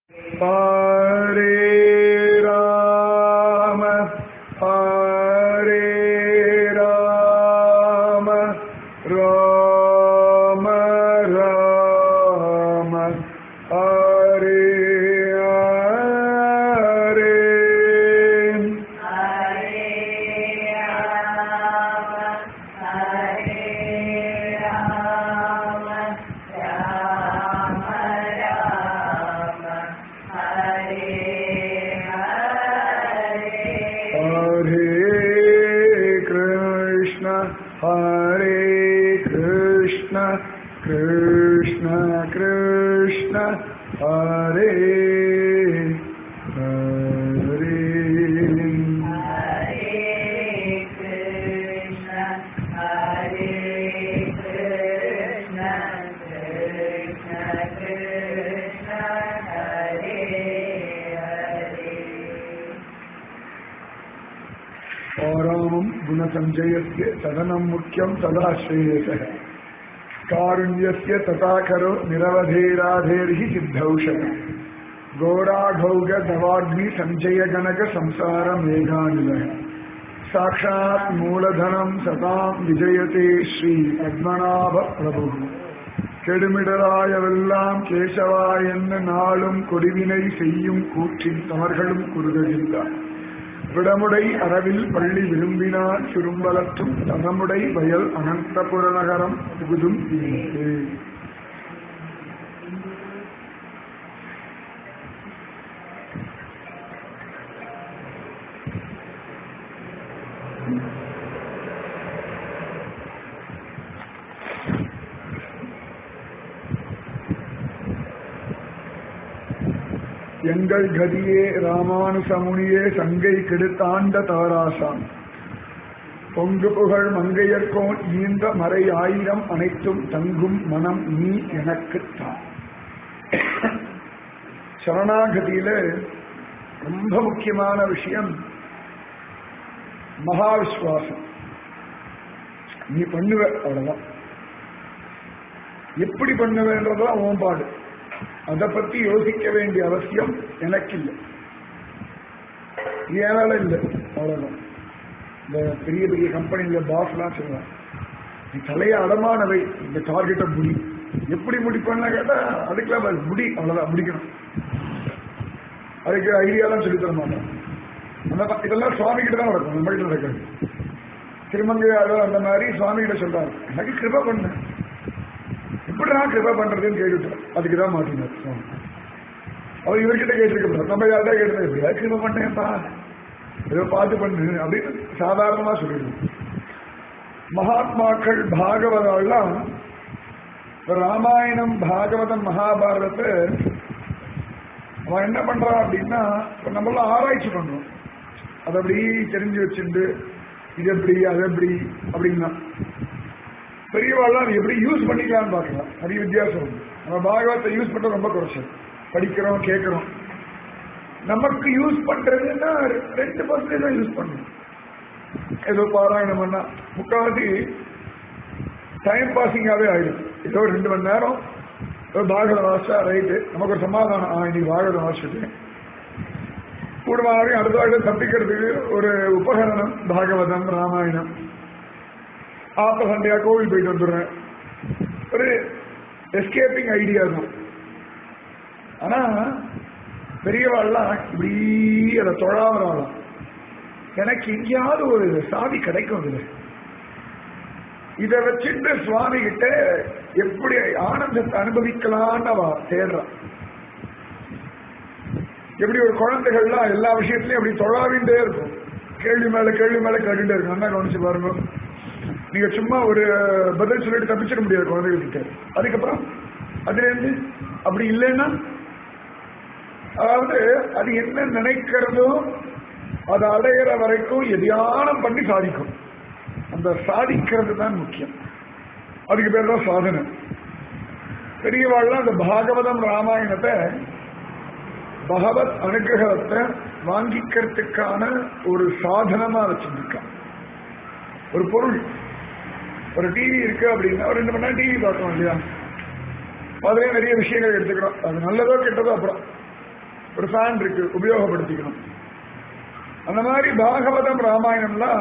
हरे राम हरे राम राम राम हरे हरे हरे कृष्ण हरे कृष्ण कृष्ण कृष्ण हरे हरे औरामं गुणसञ्जयस्य सदनं मुख्यं तदा श्रेयसः कारुण्यस्य तथा करो निरवधेराधेर्हि सिद्धौषधम् घोराघौग दवाग्नि सञ्जय गणक संसार मेघानिलः साक्षात् मूलधनं सतां विजयते श्री பத்மநாப பிரபு கெடுமிடராயவெல்லாம் கேசவா என்ன நாளும் கொடிவினை செய்யும் கூற்றின் தமர்களும் குறுகுகின்றார் விடமுடை அரவில் பள்ளி விரும்பினார் சுரும்பலற்றும் தனமுடை வயல் அனந்தபுர நகரம் புகுதும் இனிதே. எங்கள் கதியே ராமானுசமுனியே சங்கை கெடுத்தாண்ட தாராசான் பொங்கு புகழ் மங்கையர்கோன் ஈந்த மறை ஆயிரம் அனைத்தும் தங்கும் மனம் நீ எனக்குத்தான் சரணாகதியில ரொம்ப முக்கியமான விஷயம் மகா விஸ்வாசம் நீ பண்ணுவ அவ்வளவுதான் எப்படி பண்ணுவேன்றதுதான் உன் பாடு அதை பத்தி யோசிக்க வேண்டிய அவசியம் எனக்கு இல்லை ஏனால இல்லை அவ்வளவுதான் இந்த பெரிய பெரிய கம்பெனில பாஸ்லாம் சொல்லுவாங்க நீ தலைய அடமானவை இந்த டார்கெட்டை முடி எப்படி முடிப்பேன்னு கேட்டா அதுக்கெல்லாம் பாரு, முடி அவ்வளவுதான் முடிக்கணும் அதுக்கு ஐடியாலாம் சொல்லி தர மாட்டேன் அந்த ப- இதெல்லாம் சுவாமி கிட்ட தான் நடக்கும் நம்மகிட்ட நடக்காது திருமங்கையாரோ அந்த மாதிரி சுவாமி கிட்ட சொல்றாரு எனக்கு கிருப பண்ண எப்படி நான் கிருப பண்றதுன்னு கேட்டுட்டார் அதுக்கு தான் மாட்டினார் சுவாமி அவர் இவர்கிட்ட கேட்டிருக்க நம்ம யார்தான் கேட்டது எப்படியா கிருப பண்ணேன்ப்பா ஏதோ பார்த்து பண்ணு அப்படின்னு சாதாரணமா சொல்லிடுவோம் மகாத்மாக்கள் பாகவதெல்லாம் ராமாயணம் பாகவதம் மகாபாரதத்தை அவன் என்ன பண்றான் அப்படின்னா இப்ப நம்மளாம் ஆராய்ச்சி பண்றோம் அதை அப்படி தெரிஞ்சு வச்சுட்டு இது எப்படி அது எப்படி அப்படின்னா பெரியவாள்லாம் அதை எப்படி யூஸ் பண்ணிக்கலாம்னு பார்க்கலாம் நிறைய வித்தியாசம் உண்டு நம்ம பாகவத்தை யூஸ் பண்றது ரொம்ப குறைச்சல் படிக்கிறோம் கேட்கிறோம் நமக்கு யூஸ் பண்றதுன்னா ரெண்டு பர்சன்டேஜ் தான் யூஸ் பண்ணணும் ஏதோ பாராயணம் பண்ணா முக்காவாசி டைம் பாசிங்காவே ஆயிடும் ஏதோ ஒரு ரெண்டு மணி நேரம் ஏதோ பாகவத வாசா ரைட்டு நமக்கு ஒரு சமாதானம் ஆ இன்னைக்கு பாகவத வாசிட்டு கூடுமாவே அடுத்த வாழ்க்கை தப்பிக்கிறதுக்கு ஒரு உபகரணம் பாகவதம் ராமாயணம் ஆப்ப சண்டையா கோவில் போயிட்டு வந்துடுறேன் ஒரு எஸ்கேப்பிங் ஐடியா தான் ஆனா பெரியவாள்லாம் இப்படி அதை தொழாமறாளாம் எனக்கு எங்கேயாவது ஒரு சாவி கிடைக்கும் இதுல இதை வச்சுட்டு சுவாமி கிட்ட எப்படி ஆனந்தத்தை அனுபவிக்கலாம்னு அவ தேடுறான் எப்படி ஒரு குழந்தைகள்லாம் எல்லா விஷயத்திலயும் அப்படி தொழாவிண்டே இருக்கும் கேள்வி மேல கேள்வி மேல கேட்டுட்டே இருக்கும் நல்லா கவனிச்சு பாருங்க நீங்க சும்மா ஒரு பதில் சொல்லிட்டு தப்பிச்சிட முடியாது குழந்தைகிட்ட அதுக்கப்புறம் அதுல இருந்து அப்படி இல்லைன்னா அதாவது அது என்ன நினைக்கிறதோ அதை அடையிற வரைக்கும் எதியானம் பண்ணி சாதிக்கும் அந்த சாதிக்கிறது தான் முக்கியம் அதுக்கு பேர் தான் சாதனை பெரியவாள்லாம் அந்த பாகவதம் ராமாயணத்தை பகவத் அனுகிரகத்தை வாங்கிக்கிறதுக்கான ஒரு சாதனமா வச்சிருக்கான் ஒரு பொருள் ஒரு டிவி இருக்கு அப்படின்னா ஒரு ரெண்டு மணி நேரம் டிவி பார்க்கணும் இல்லையா அதுலயே நிறைய விஷயங்கள் எடுத்துக்கிறோம் அது நல்லதோ கெட்டதோ அப்புறம் ஒரு ஃபேன் இருக்கு உபயோகப்படுத்திக்கணும் அந்த மாதிரி பாகவதம் ராமாயணம்லாம்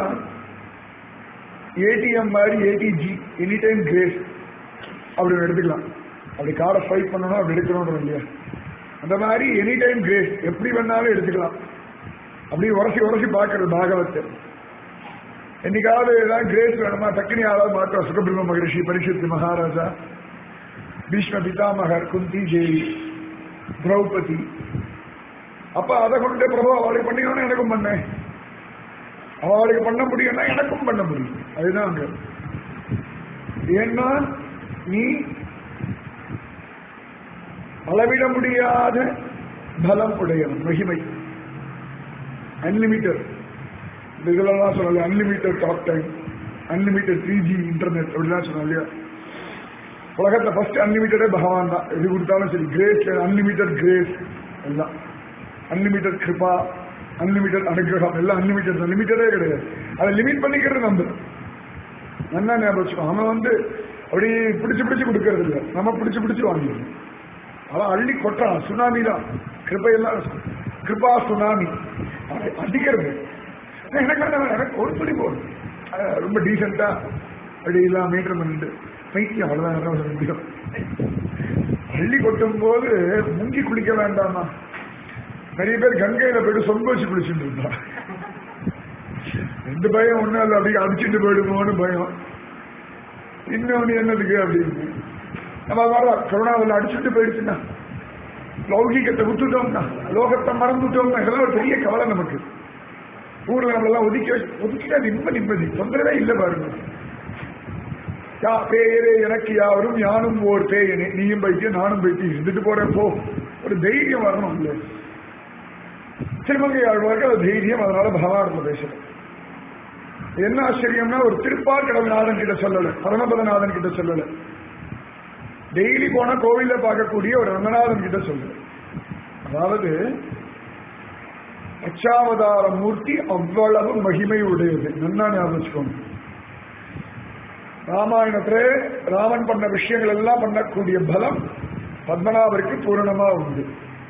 ஏடிஎம் மாதிரி ஏடிஜி எனி டைம் கிரேஸ் அப்படி எடுத்துக்கலாம் அப்படி காரை ஸ்வைப் பண்ணணும் அப்படி எடுக்கணும் இல்லையா அந்த மாதிரி எனி டைம் கிரேஸ் எப்படி வேணாலும் எடுத்துக்கலாம் அப்படி உரசி உரசி பார்க்கறது பாகவத்தை என்னைக்காவது ஏதாவது கிரேஸ் வேணுமா டக்குனி யாராவது மாட்டோம் சுகபிரம்ம மகரிஷி பரிசுத்தி மகாராஜா பீஷ்ம பிதாமகர் குந்தி தேவி திரௌபதி அப்ப அதை கொண்டு பிரபு அவளுக்கு பண்ணிக்கணும் எனக்கும் பண்ணேன் அவளுக்கு பண்ண முடியும்னா எனக்கும் பண்ண முடியும் அதுதான் அங்க ஏன்னா நீ அளவிட முடியாத பலம் உடையவன் மகிமை அன்லிமிட்டட் இதெல்லாம் சொல்லல unlimited talk time unlimited three G internet அப்படிலாம் சொன்னோம் இல்லையா உலகத்துல ஃபர்ஸ்ட் அன்லிமிட்டடே பகவான் தான் எது கொடுத்தாலும் சரி கிரேஸ் அன்லிமிட்டட் கிரேஸ் எல்லாம் அன்லிமிட்டட் கிருபா அன்லிமிட்டட் அனுகிரகம் எல்லாம் அன்லிமிட்டட் லிமிட்டடே கிடையாது அதை லிமிட் பண்ணிக்கிறது நம்ம நல்லா ஞாபகம் வச்சுக்கோ அவன் வந்து அப்படி பிடிச்சு பிடிச்சு கொடுக்கறது இல்லை நம்ம பிடிச்சு பிடிச்சு வாங்கிக்கணும் அவன் அள்ளி கொட்டான் சுனாமி தான் கிருப்பையெல்லாம் கிருபா சுனாமி அவன் அடிக்கிறது எனக்கு வேண்டாம், எனக்கு ஒரு படி போதும் அஹ் ரொம்ப டீசெண்டா அப்படி எல்லாம் மீட்டர் பண்ணிட்டு பைத்தியம் அவ்வளவுதான் என்ன சொல்ல முடியும் அள்ளி கொட்டும் போது முங்கி குளிக்க வேண்டாமா நிறைய பேர் கங்கையில போயிட்டு சொம்பு வச்சு குளிச்சுட்டு இருந்தா ரெண்டு பயம் ஒண்ணும் இல்லை அப்படி அடிச்சுட்டு போயிடுமோன்னு பயம் இன்னொன்னு என்னதுக்கு அப்படின்னு நம்ம வர கருணாவில் அடிச்சுட்டு போயிடுச்சுன்னா லௌகிகத்தை விட்டுட்டோம்னா லோகத்தை மறந்துட்டோம்னா இதெல்லாம் ஒரு பெரிய கவலை நமக்கு ஊர்ல நம்மளெல்லாம் ஒதுக்கி வச்சு ஒதுக்கிட்டா நிம்ம நிம்மதி தொந்தரவே இல்லை பாருங்க யா பேயரே எனக்கு யாவரும் யானும் ஓர் பேயனே நீயும் பைத்திய நானும் பைத்தியம் இருந்துட்டு போறேன் போ ஒரு தைரியம் வரணும் இல்ல திருமங்கை ஆழ்வாருக்கு அது தைரியம் அதனால பகவான் பேசுறேன் என்ன ஆச்சரியம்னா ஒரு திருப்பார் கடவுநாதன் கிட்ட சொல்லல பரமபதநாதன் கிட்ட சொல்லல டெய்லி போனா கோவில்ல பார்க்கக்கூடிய ஒரு ரங்கநாதன் கிட்ட சொல்லல அதாவது அச்சாவதார மூர்த்தி அவ்வளவு மகிமை உடையது நல்லா ஞாபகம் வச்சுக்கோங்க ராமாயணத்துல ராமன் பண்ண விஷயங்கள் எல்லாம் பண்ணக்கூடிய பலம் பத்மநாபருக்கு பூரணமா உண்டு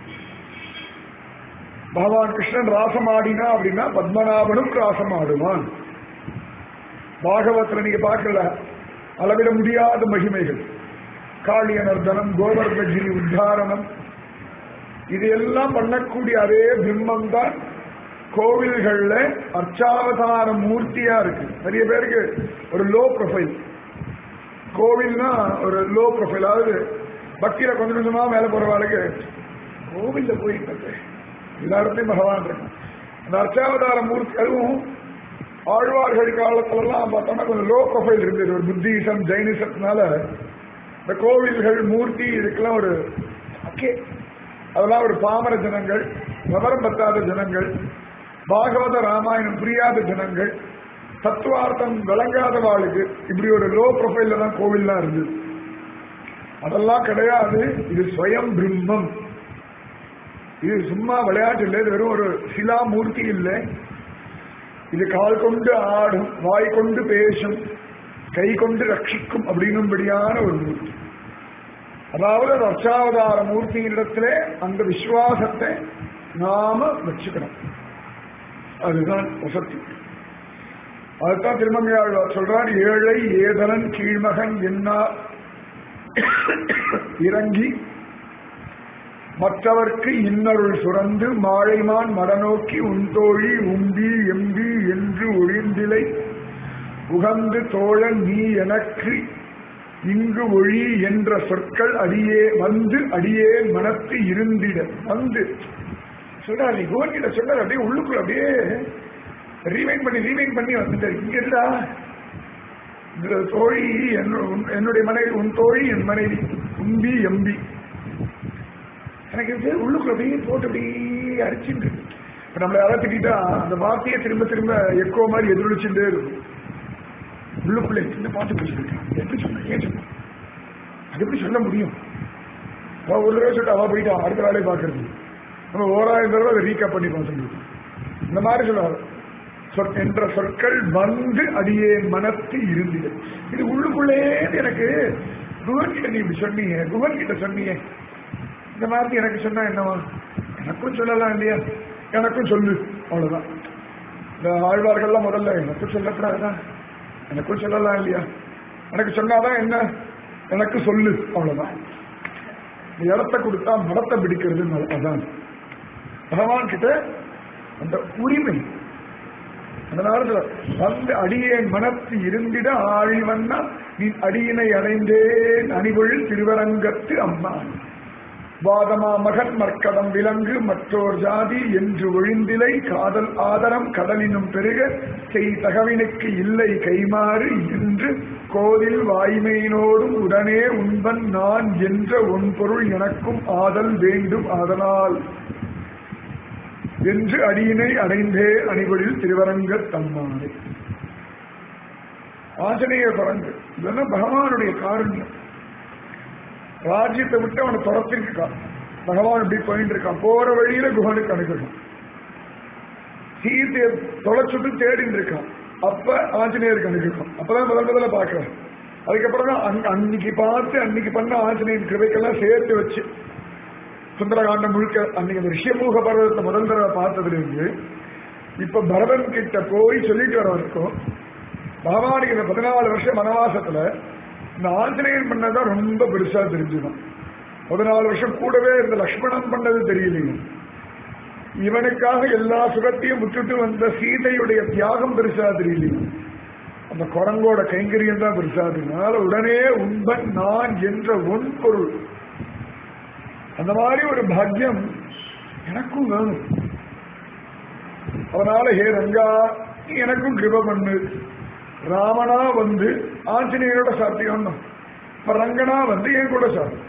பகவான் கிருஷ்ணன் ராசம் ஆடினா அப்படின்னா பத்மநாபனும் ராசம் ஆடுவான் பாகவத்துல நீங்க பார்க்கல அளவிட முடியாத மகிமைகள் காளியனர்தனம் கோவர்தகிரி உத்தாரணம் இதையெல்லாம் பண்ணக்கூடிய அதே பிம்பம் தான் கோவில்கள்ல அர்ச்சாவதார மூர்த்தியா இருக்கு நிறைய பேருக்கு ஒரு லோ ப்ரொஃபைல் கோவில்னா ஒரு லோ ப்ரொஃபைல் அதாவது பக்தியில கொஞ்சம் கொஞ்சமா மேல போறவாளுக்கு கோவில்ல போயிட்டு எல்லா இடத்துலயும் பகவான் இருக்கு அந்த அர்ச்சாவதார மூர்த்தி அதுவும் ஆழ்வார்கள் காலத்துலலாம் பார்த்தோம்னா கொஞ்சம் லோ ப்ரொஃபைல் இருந்தது ஒரு புத்திசம் ஜெயினிசத்தினால இந்த கோவில்கள் மூர்த்தி இதுக்கெல்லாம் ஒரு ஓகே அதெல்லாம் ஒரு பாமர ஜனங்கள் விவரம் பத்தாத ஜனங்கள் பாகவத ராமாயணம் புரியாத ஜனங்கள் தத்துவார்த்தம் விளங்காத வாளுக்கு இப்படி ஒரு லோ ப்ரொஃபைல்ல தான் கோவில்லாம் இருந்தது அதெல்லாம் கிடையாது இது ஸ்வயம் பிரம்மம் இது சும்மா விளையாட்டு இல்லை இது வெறும் ஒரு சிலா மூர்த்தி இல்லை இது கால் கொண்டு ஆடும் வாய் கொண்டு பேசும் கை கொண்டு ரட்சிக்கும் அப்படின்னும்படியான ஒரு மூர்த்தி அதாவது அது அர்ச்சாவதார மூர்த்தியினிடத்திலே அந்த விசுவாசத்தை நாம வச்சுக்கணும் அதுதான் வசதி அதுதான் திருமங்கையாழ்வார் சொல்றார் ஏழை ஏதலன் கீழ்மகன் என்னார் இறங்கி மற்றவர்க்கு இன்னருள் சுரந்து மாழைமான் மடநோக்கி உந்தோழி உம்பி எம்பி என்று ஒழிந்திலை உகந்து தோழன் நீ எனக்கு இங்கு ஒழி என்ற சொற்கள் அடியே வந்து அடியே மனத்து இருந்திட வந்து சொல்றாரு நீ கோவிட சொல்றாரு அப்படியே உள்ளுக்குள்ள அப்படியே ரீவைன் பண்ணி ரீவைன் பண்ணி வந்துட்டாரு இங்க இல்லடா இந்த தோழி என்னு- என்னுடைய மனைவி உன் தோழி என் மனைவி உம்பி எம்பி எனக்கு இது உள்ளுக்குள்ள அப்படியே போட்டு அப்படியே அரிச்சுட்டு இப்ப நம்மளை யாராவது திட்டா அந்த வார்த்தையை திரும்ப திரும்ப எக்கோ மாதிரி எதிரொலிச்சுட்டே இருக்கும் உள்ளுக்குள்ள இந்த பாட்டு பேசிருக்கேன் எப்படி சொன்ன ஏன் சொன்ன அது எப்படி சொல்ல முடியும் அவ ஒரு தடவை சொல்லிட்டு அவ போயிட்டு அடுத்த வேலையை பார்க்கறது நம்ம ஓராயிரம் தடவை அதை ரீகேப் பண்ணி பார்த்துட்டு இந்த மாதிரி சொல்லுவாங்க சொற் என்ற சொற்கள் வந்து அடியே மனத்து இருந்தது இது உள்ளுக்குள்ளே எனக்கு குகன் கிட்ட நீ இப்படி சொன்னீங்க குகன் கிட்ட சொன்னீங்க இந்த மாதிரி எனக்கு சொன்னா என்னவா எனக்கும் சொல்லலாம் இல்லையா எனக்கும் சொல்லு அவ்வளவுதான் இந்த ஆழ்வார்கள்லாம் முதல்ல எனக்கும் சொல்லக்கூடாதா எனக்கும் சொல்லலாம் இல்லையா எனக்கு சொன்னாதான் என்ன எனக்கு சொல்லு அவ்வளவுதான் இந்த இடத்த கொடுத்தா மரத்தை பிடிக்கிறது அதான் பகவான் கிட்ட அந்த உரிமை அதனால வந்து அடியேன் மனத்து இருந்திட ஆழிவண்ணா நீ அடியினை அடைந்தேன் அணிவொழில் திருவரங்கத்து அம்மா வாதமா மகன் மற்கடம் விலங்கு மற்றோர் ஜாதி என்று ஒழிந்திலை காதல் ஆதரம் கடலினும் பெருக செய் தகவினுக்கு இல்லை கைமாறு என்று கோதில் வாய்மையினோடும் உடனே உண்பன் நான் என்ற ஒன்பொருள் எனக்கும் ஆதல் வேண்டும் அதனால் என்று அடியினை அடைந்தே அணிவழில் திருவரங்க தம்மானே ஆஞ்சநேய பரங்கு இதெல்லாம் பகவானுடைய காரண்யம் ராஜ்யத்தை விட்டு அவனை துரத்திருக்கான் பகவான் இப்படி போயிட்டு இருக்கான் போற வழியில குஹனுக்கு அனுகணும் சீத்தையை தொலைச்சுட்டு தேடிட்டு இருக்கான் அப்ப ஆஞ்சநேயருக்கு அனுகணும் அப்பதான் முதல் முதல்ல பாக்குறேன் அதுக்கப்புறம் தான் அங்க- அன்னைக்கு பார்த்து அன்னைக்கு பண்ண ஆஞ்சநேயன் கிருபைக்கெல்லாம் சேர்த்து வச்சு சுந்தரகாண்டம் முழுக்க அன்னைக்கு அந்த ரிஷியமூக பர்வதத்தை முதல் தடவை பார்த்ததுல இருந்து இப்ப பரதன் கிட்ட போய் சொல்லிட்டு வர வரைக்கும் பகவானுக்கு இந்த பதினாலு வருஷம் வனவாசத்துல இந்த ஆஞ்சநேயன் பண்ணதான் ரொம்ப பெருசா தெரிஞ்சுதான் பதினாலு வருஷம் கூடவே இருந்த லக்ஷ்மணன் பண்ணது தெரியலையே இவனுக்காக எல்லா சுகத்தையும் விட்டுட்டு வந்த சீதையுடைய தியாகம் பெருசா தெரியலையே அந்த குரங்கோட கைங்கரியம் தான் பெருசா தெரியும் அதனால உடனே உண்பன் நான் என்ற ஒன் பொருள் அந்த மாதிரி ஒரு பாக்கியம் எனக்கும் வேணும் அதனால ஹே ரங்கா நீ எனக்கும் கிருப பண்ணு ராமனா வந்து ஆஞ்சநேயரோட சாத்தியம் இப்ப ரங்கனா வந்து என் கூட சாப்பிடு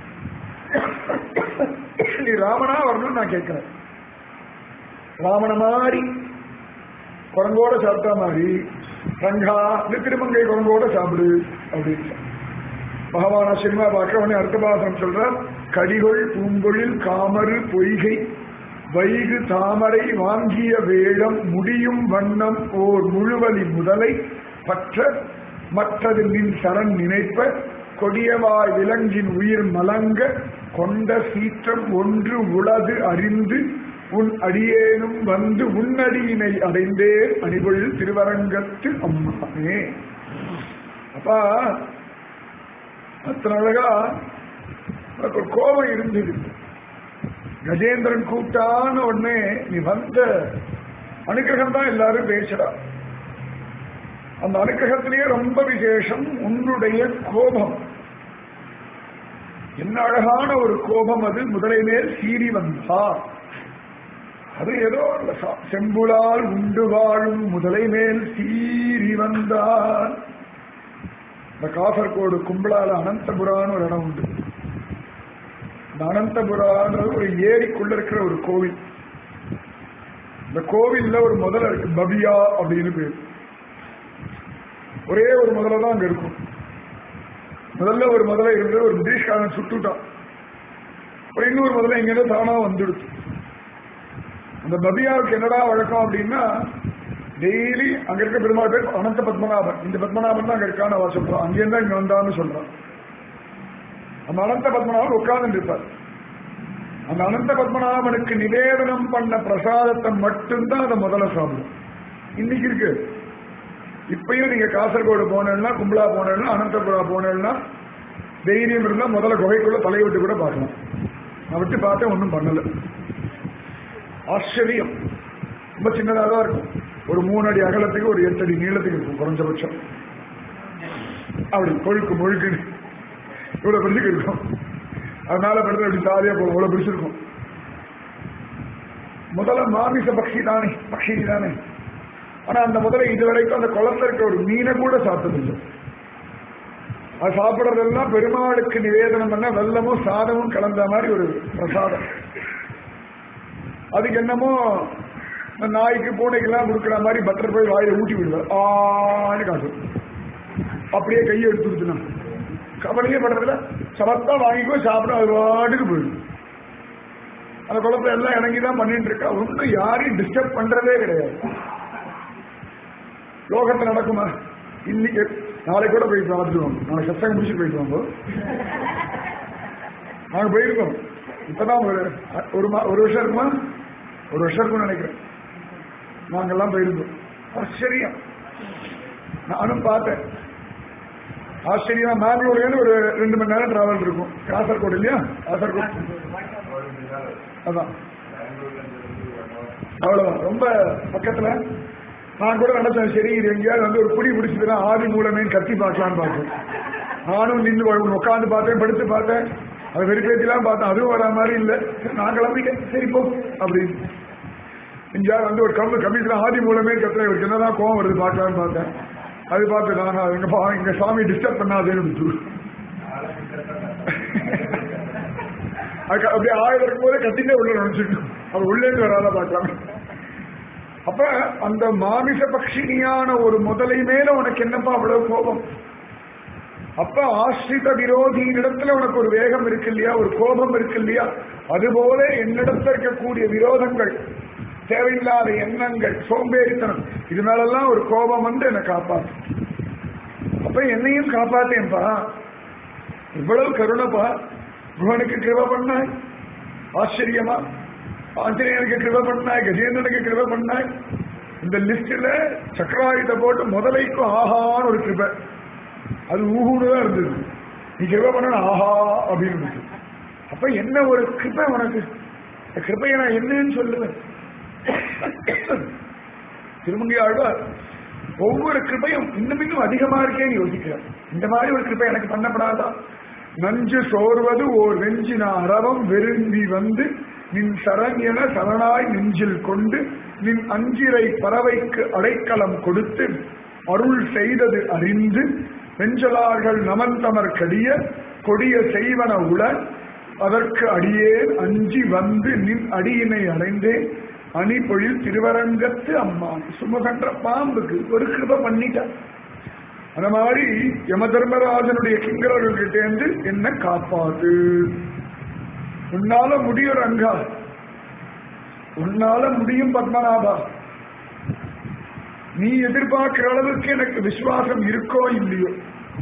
நீ ராமனா வரணும்னு நான் கேட்கிறேன் ராமன மாதிரி குரங்கோட சாப்பிட்டா மாதிரி ரங்கா இந்த திருமங்கை குரங்கோட சாப்பிடு அப்படின்னு சொன்னான். பகவானா சினிமா பார்க்கிறவனே அர்த்தபாசனம் சொல்ற கடிகொள் பூங்கொழில் காமரு பொய்கை வைகு தாமரை வாங்கிய வேடம் முடியும் வண்ணம் ஓர் முழுவலி முதலை பற்ற மற்றது நின் சரண் நினைப்ப கொடியவாய் விலங்கின் உயிர் மலங்க கொண்ட சீற்றம் ஒன்று உளது அறிந்து உன் அடியேனும் வந்து உன்னடியினை அடைந்தே அணிபொழில் திருவரங்கத்து அம்மானே அப்பா அத்தனை அழகா உனக்கு ஒரு கோபம் இருந்தது கஜேந்திரன் கூப்பிட்டான உடனே நீ வந்த அனுகிரகம் தான் எல்லாரும் பேசுறா அந்த அனுகிரகத்திலேயே ரொம்ப விசேஷம் உன்னுடைய கோபம் என்ன அழகான ஒரு கோபம் அது முதலை மேல் சீறி வந்தார் அது ஏதோ இல்ல, ச- செம்புலால் உண்டு வாழும் முதலை மேல் சீறி வந்தார் இந்த காசர்கோடு கும்பலால அனந்தபுரான்னு ஒரு இடம் உண்டு இந்த அனந்தபுரான்னு ஒரு ஏரிக்குள்ள இருக்கிற ஒரு கோவில் இந்த கோவில்ல ஒரு முதலை இருக்கு பபியா அப்படின்னு பேர் ஒரே ஒரு முதலை தான் அங்க இருக்கும் முதல்ல ஒரு முதலை இருந்து ஒரு பிரிட்டிஷ்காரன் சுட்டுட்டான் அப்புறம் இன்னொரு முதல்ல இங்க தானா வந்துடுச்சு அந்த பபியாவுக்கு என்னடா வழக்கம் அப்படின்னா டெய்லி அங்க இருக்க பெருமாள் பேர் அனந்த பத்மநாபன் இந்த பத்மநாபன் தான் அங்க இருக்கான்னு அவ சொல்றான் அங்கேருந்து இங்க வந்தான்னு சொல்றான் அந்த அனந்த பத்மநாபன் உட்கார்ந்து இருப்பார் அந்த அனந்த பத்மநாபனுக்கு நிவேதனம் பண்ண பிரசாதத்தை மட்டும்தான் அதை முதல்ல சாப்பிடும் இன்னைக்கு இருக்கு இப்பயும் நீங்க காசர்கோடு போனேன்னா கும்பலா போனேன்னா அனந்தபுரா போனேன்னா தைரியம் இருந்தா முதல்ல குகைக்குள்ள தலையை விட்டு கூட பார்க்கலாம் நான் விட்டு பார்த்தேன் ஒன்றும் பண்ணல ஆச்சரியம் ரொம்ப சின்னதாக தான் இருக்கும் ஒரு மூணு அடி அகலத்துக்கு ஒரு எட்டு அடி நீளத்துக்கு இருக்கும் குறைஞ்சபட்சம் அப்படி கொழுக்கு முழுக்கு இவ்வளவு பெருசுக்கு இருக்கும் அதனால படுத்து அப்படி சாதியா போகும் இவ்வளவு பிடிச்சிருக்கும் முதல்ல மாமிச பக்ஷி தானே பக்ஷி தானே ஆனா அந்த முதல்ல இதுவரைக்கும் அந்த குளத்துல இருக்க ஒரு மீனை கூட சாப்பிட்டதில்லை அது சாப்பிடுறதெல்லாம் பெருமாளுக்கு நிவேதனம் பண்ண வெல்லமும் சாதமும் கலந்த மாதிரி ஒரு பிரசாதம் அதுக்கு என்னமோ இந்த நாய்க்கு பூனைக்கெல்லாம் கொடுக்குற மாதிரி பட்டர் போய் வாயில ஊட்டி விடுவார் ஆன்னு காட்டும் அப்படியே கையை எடுத்து கொடுத்துனா கவலையே பண்றதுல சமத்தா வாங்கிக்கோ சாப்பிடும் அது பாட்டுக்கு போயிடும் அந்த குழப்பம் எல்லாம் இறங்கி தான் பண்ணிட்டு இருக்கா ஒன்றும் யாரையும் டிஸ்டர்ப் பண்றதே கிடையாது லோகத்துல நடக்குமா இன்னைக்கு நாளைக்கு கூட போய் பார்த்துட்டு வாங்க நாளைக்கு சத்தம் முடிச்சுட்டு போயிட்டு வாங்க நாங்க போயிருக்கோம் இப்பதான் ஒரு ஒரு மா- ஒரு வருஷம் இருக்குமா ஒரு வருஷம் இருக்கும்னு நினைக்கிறேன் நாங்கெல்லாம் போயிருந்தோம் ஆச்சரியம் நானும் பார்த்தேன் ஆச்சரியம் மேங்களூர்லேருந்து ஒரு ரெண்டு மணி நேரம் டிராவல் இருக்கும் காசர்கோடு இல்லையா காசர்கோடு அதான் அவ்வளவுதான் ரொம்ப பக்கத்துல நான் கூட நினைச்சேன் சரி இது எங்கேயாவது வந்து ஒரு புடி பிடிச்சதுன்னா ஆதி மூலமே கத்தி பார்க்கலாம்னு பார்த்தேன் நானும் நின்று உட்காந்து பார்த்தேன் படுத்து பார்த்தேன் அது வெறுப்பேற்றிலாம் பார்த்தேன் அதுவும் வரா மாதிரி இல்லை சரி, நான் கிளம்பிட்டேன் சரி போ அப்படின்னு எங்கேயாவது வந்து ஒரு கம்பு கம்மியில் ஆதி மூலமே கத்துறேன் இவருக்கு என்னதான் கோவம் வருது பார்க்கலாம்னு பார்த்தேன் அது பார்த்து நான் எங்க பா எங்க சாமி டிஸ்டர்ப் பண்ணாதேன்னு விட்டு அதுக்கு அப்படியே ஆயுதம் இருக்கும் போதே கத்திட்டே உள்ள நினைச்சிட்டு அவர் உள்ளேந்து வராத பார்க்கலாம் அப்ப அந்த மாமிச பக்ஷினியான ஒரு முதலை மேல உனக்கு என்னப்பா அவ்வளவு கோபம் அப்ப ஆசிரித விரோதியின் இடத்துல உனக்கு ஒரு வேகம் இருக்கு இல்லையா ஒரு கோபம் இருக்கு இல்லையா அதுபோல என்னிடத்துல இருக்கக்கூடிய விரோதங்கள் தேவையில்லாத எண்ணங்கள் சோம்பேறித்தனம் இது மேலெல்லாம் ஒரு கோபம் வந்து என்னை காப்பாத்து அப்ப என்னையும் காப்பாத்தேன்பா இவ்வளவு கருணப்பா குகனுக்கு கிருப பண்ணாய் ஆச்சரியமா ஆஞ்சநேயனுக்கு கிருப பண்ணாய் கஜேந்திரனுக்கு கிருப பண்ணாய் இந்த லிஸ்ட்ல சக்கராயுத போட்டு முதலைக்கும் ஆஹான்னு ஒரு கிருப அது ஊஹூன்னு தான் இருந்தது நீ கிருப பண்ண ஆஹா அப்படின்னு இருந்துச்சு அப்ப என்ன ஒரு கிருபை உனக்கு இந்த கிருபையை நான் என்னன்னு சொல்லுவேன் திருமங்கி ஆழ்வார் ஒவ்வொரு கிருபையும் இன்னும் இன்னும் அதிகமா இருக்கேன்னு யோசிக்கிறார் இந்த மாதிரி ஒரு கிருபை எனக்கு பண்ணப்படாதா நஞ்சு சோர்வது ஓர் வெஞ்சின அறவம் விரும்பி வந்து நின் சரண்யன சரணாய் நெஞ்சில் கொண்டு நின் அஞ்சிரை பறவைக்கு அடைக்கலம் கொடுத்து அருள் செய்தது அறிந்து வெஞ்சலார்கள் நமந்தமர் கடிய கொடிய செய்வன உள அதற்கு அடியேன் அஞ்சி வந்து நின் அடியினை அடைந்தேன் அணிபொழில் திருவரங்கத்து அம்மான் சுமகன்ற பாம்புக்கு ஒரு கிருப பண்ணிட்டான் அந்த மாதிரி யம தர்மராஜனுடைய கிங்கரர்கள்கிட்ட இருந்து என்ன காப்பாத்து உன்னால முடியும் ரங்கா உன்னால முடியும் பத்மநாபா நீ எதிர்பார்க்கிற அளவுக்கு எனக்கு விசுவாசம் இருக்கோ இல்லையோ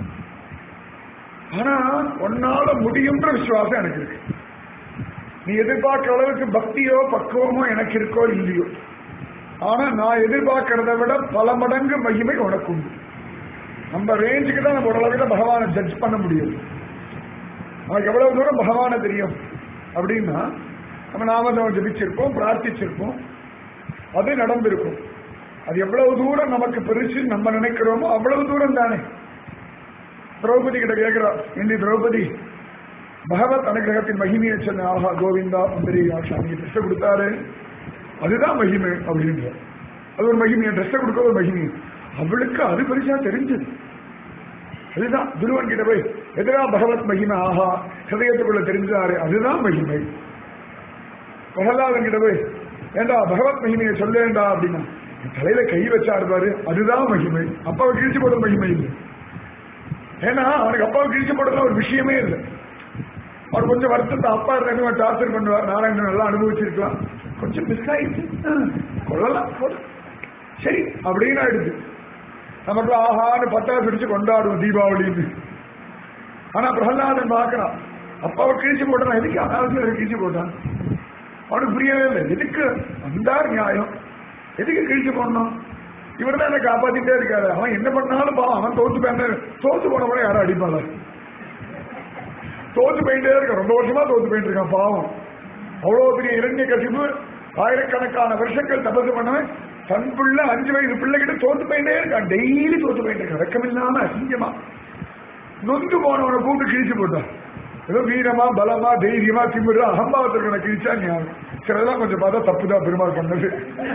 ஆனா உன்னால முடியும்ன்ற விசுவாசம் எனக்கு இருக்கு நீ எதிர்பார்க்கிற அளவுக்கு பக்தியோ பக்குவமோ எனக்கு இருக்கோ இல்லையோ ஆனா நான் எதிர்பார்க்கறத விட பல மடங்கு மகிமை உனக்கு உண்டு நம்ம ரேஞ்சுக்கு தான் நம்ம ஓரளவுக்கு பகவானை ஜட்ஜ் பண்ண முடியும் நமக்கு எவ்வளவு தூரம் பகவானை தெரியும் அப்படின்னா நம்ம நாம நம்ம ஜபிச்சிருப்போம் பிரார்த்திச்சிருப்போம் அது நடந்திருக்கும் அது எவ்வளவு தூரம் நமக்கு பெருசு நம்ம நினைக்கிறோமோ அவ்வளவு தூரம் தானே திரௌபதி கிட்ட கேட்கிறா இந்தி திரௌபதி பகவத் அனுகிரகத்தின் மகிமையை சொன்ன ஆஹா கோவிந்தா அம்பரி சாமி ட்ரெஸ் கொடுத்தாரு அதுதான் மகிமை அப்படின்ற அது ஒரு மகிமை ட்ரெஸ் கொடுக்க ஒரு மகிமை அவளுக்கு அது பெருசா தெரிஞ்சது அதுதான் துருவன் கிட்ட போய் எதிரா பகவத் மகிமை ஆஹா ஹதயத்துக்குள்ள தெரிஞ்சாரு அதுதான் மகிமை பிரகலாதன் கிட்ட போய் ஏண்டா பகவத் மகிமையை சொல்லேண்டா அப்படின்னா என் தலையில கை வச்சாரு பாரு அதுதான் மகிமை அப்பாவை கிழிச்சு போட மகிமை இல்லை ஏன்னா அவனுக்கு அப்பாவை கிழிச்சு போடுறதுல ஒரு விஷயமே இல்லை அவர் கொஞ்சம் வருத்தத்தை அப்பா இருந்தாங்க டார்ச்சர் பண்ணுவார் நாராயணன் நல்லா அனுபவிச்சிருக்கலாம் கொஞ்சம் மிஸ் ஆயிடுச்சு ஆ, கொள்ளலாம் கொடு. சரி அப்படின்னு ஆயிடுச்சு நமக்கு ஆஹான்னு பட்டாசு பிடிச்சு கொண்டாடுவோம் தீபாவளின்னு ஆனா பிரகலாதன் பார்க்கறான் அப்பாவை கிழிச்சு போட்டான் எதுக்கு அனாவசியம் கிழிச்சு போட்டான் அவனுக்கு புரியவே இல்லை எதுக்கு வந்தார் நியாயம் எதுக்கு கிழிச்சு போடணும் இவர் தான் என்ன காப்பாத்திட்டே இருக்காரு அவன் என்ன பண்ணாலும் பாவம் அவன் தோத்து போய் தோத்து போன கூட யாரும் அடிப்பாள தோத்து போயிட்டே இருக்க ரொம்ப வருஷமா தோத்து போயிட்டு இருக்கான் பாவம் அவ்வளவு பெரிய இரண்டிய கசிவு ஆயிரக்கணக்கான வருஷங்கள் தபசு பண்ணவன் தன் பிள்ளை அஞ்சு வயசு பிள்ளைகிட்ட தோத்து போயிட்டே இருக்கான் டெய்லி தோத்து போயிட்டு இருக்கான் வெக்கமில்லாம அசிங்கமா நொந்து போனவனை கூப்பிட்டு கிழிச்சு போட்டான் ஏதோ வீரமா பலமா தைரியமா திமிரு அகம்பாவத்திற்கு கிழிச்சா ஞாபகம் சிலதெல்லாம் கொஞ்சம் பார்த்தா தப்புதான் பெருமாள் பண்ணது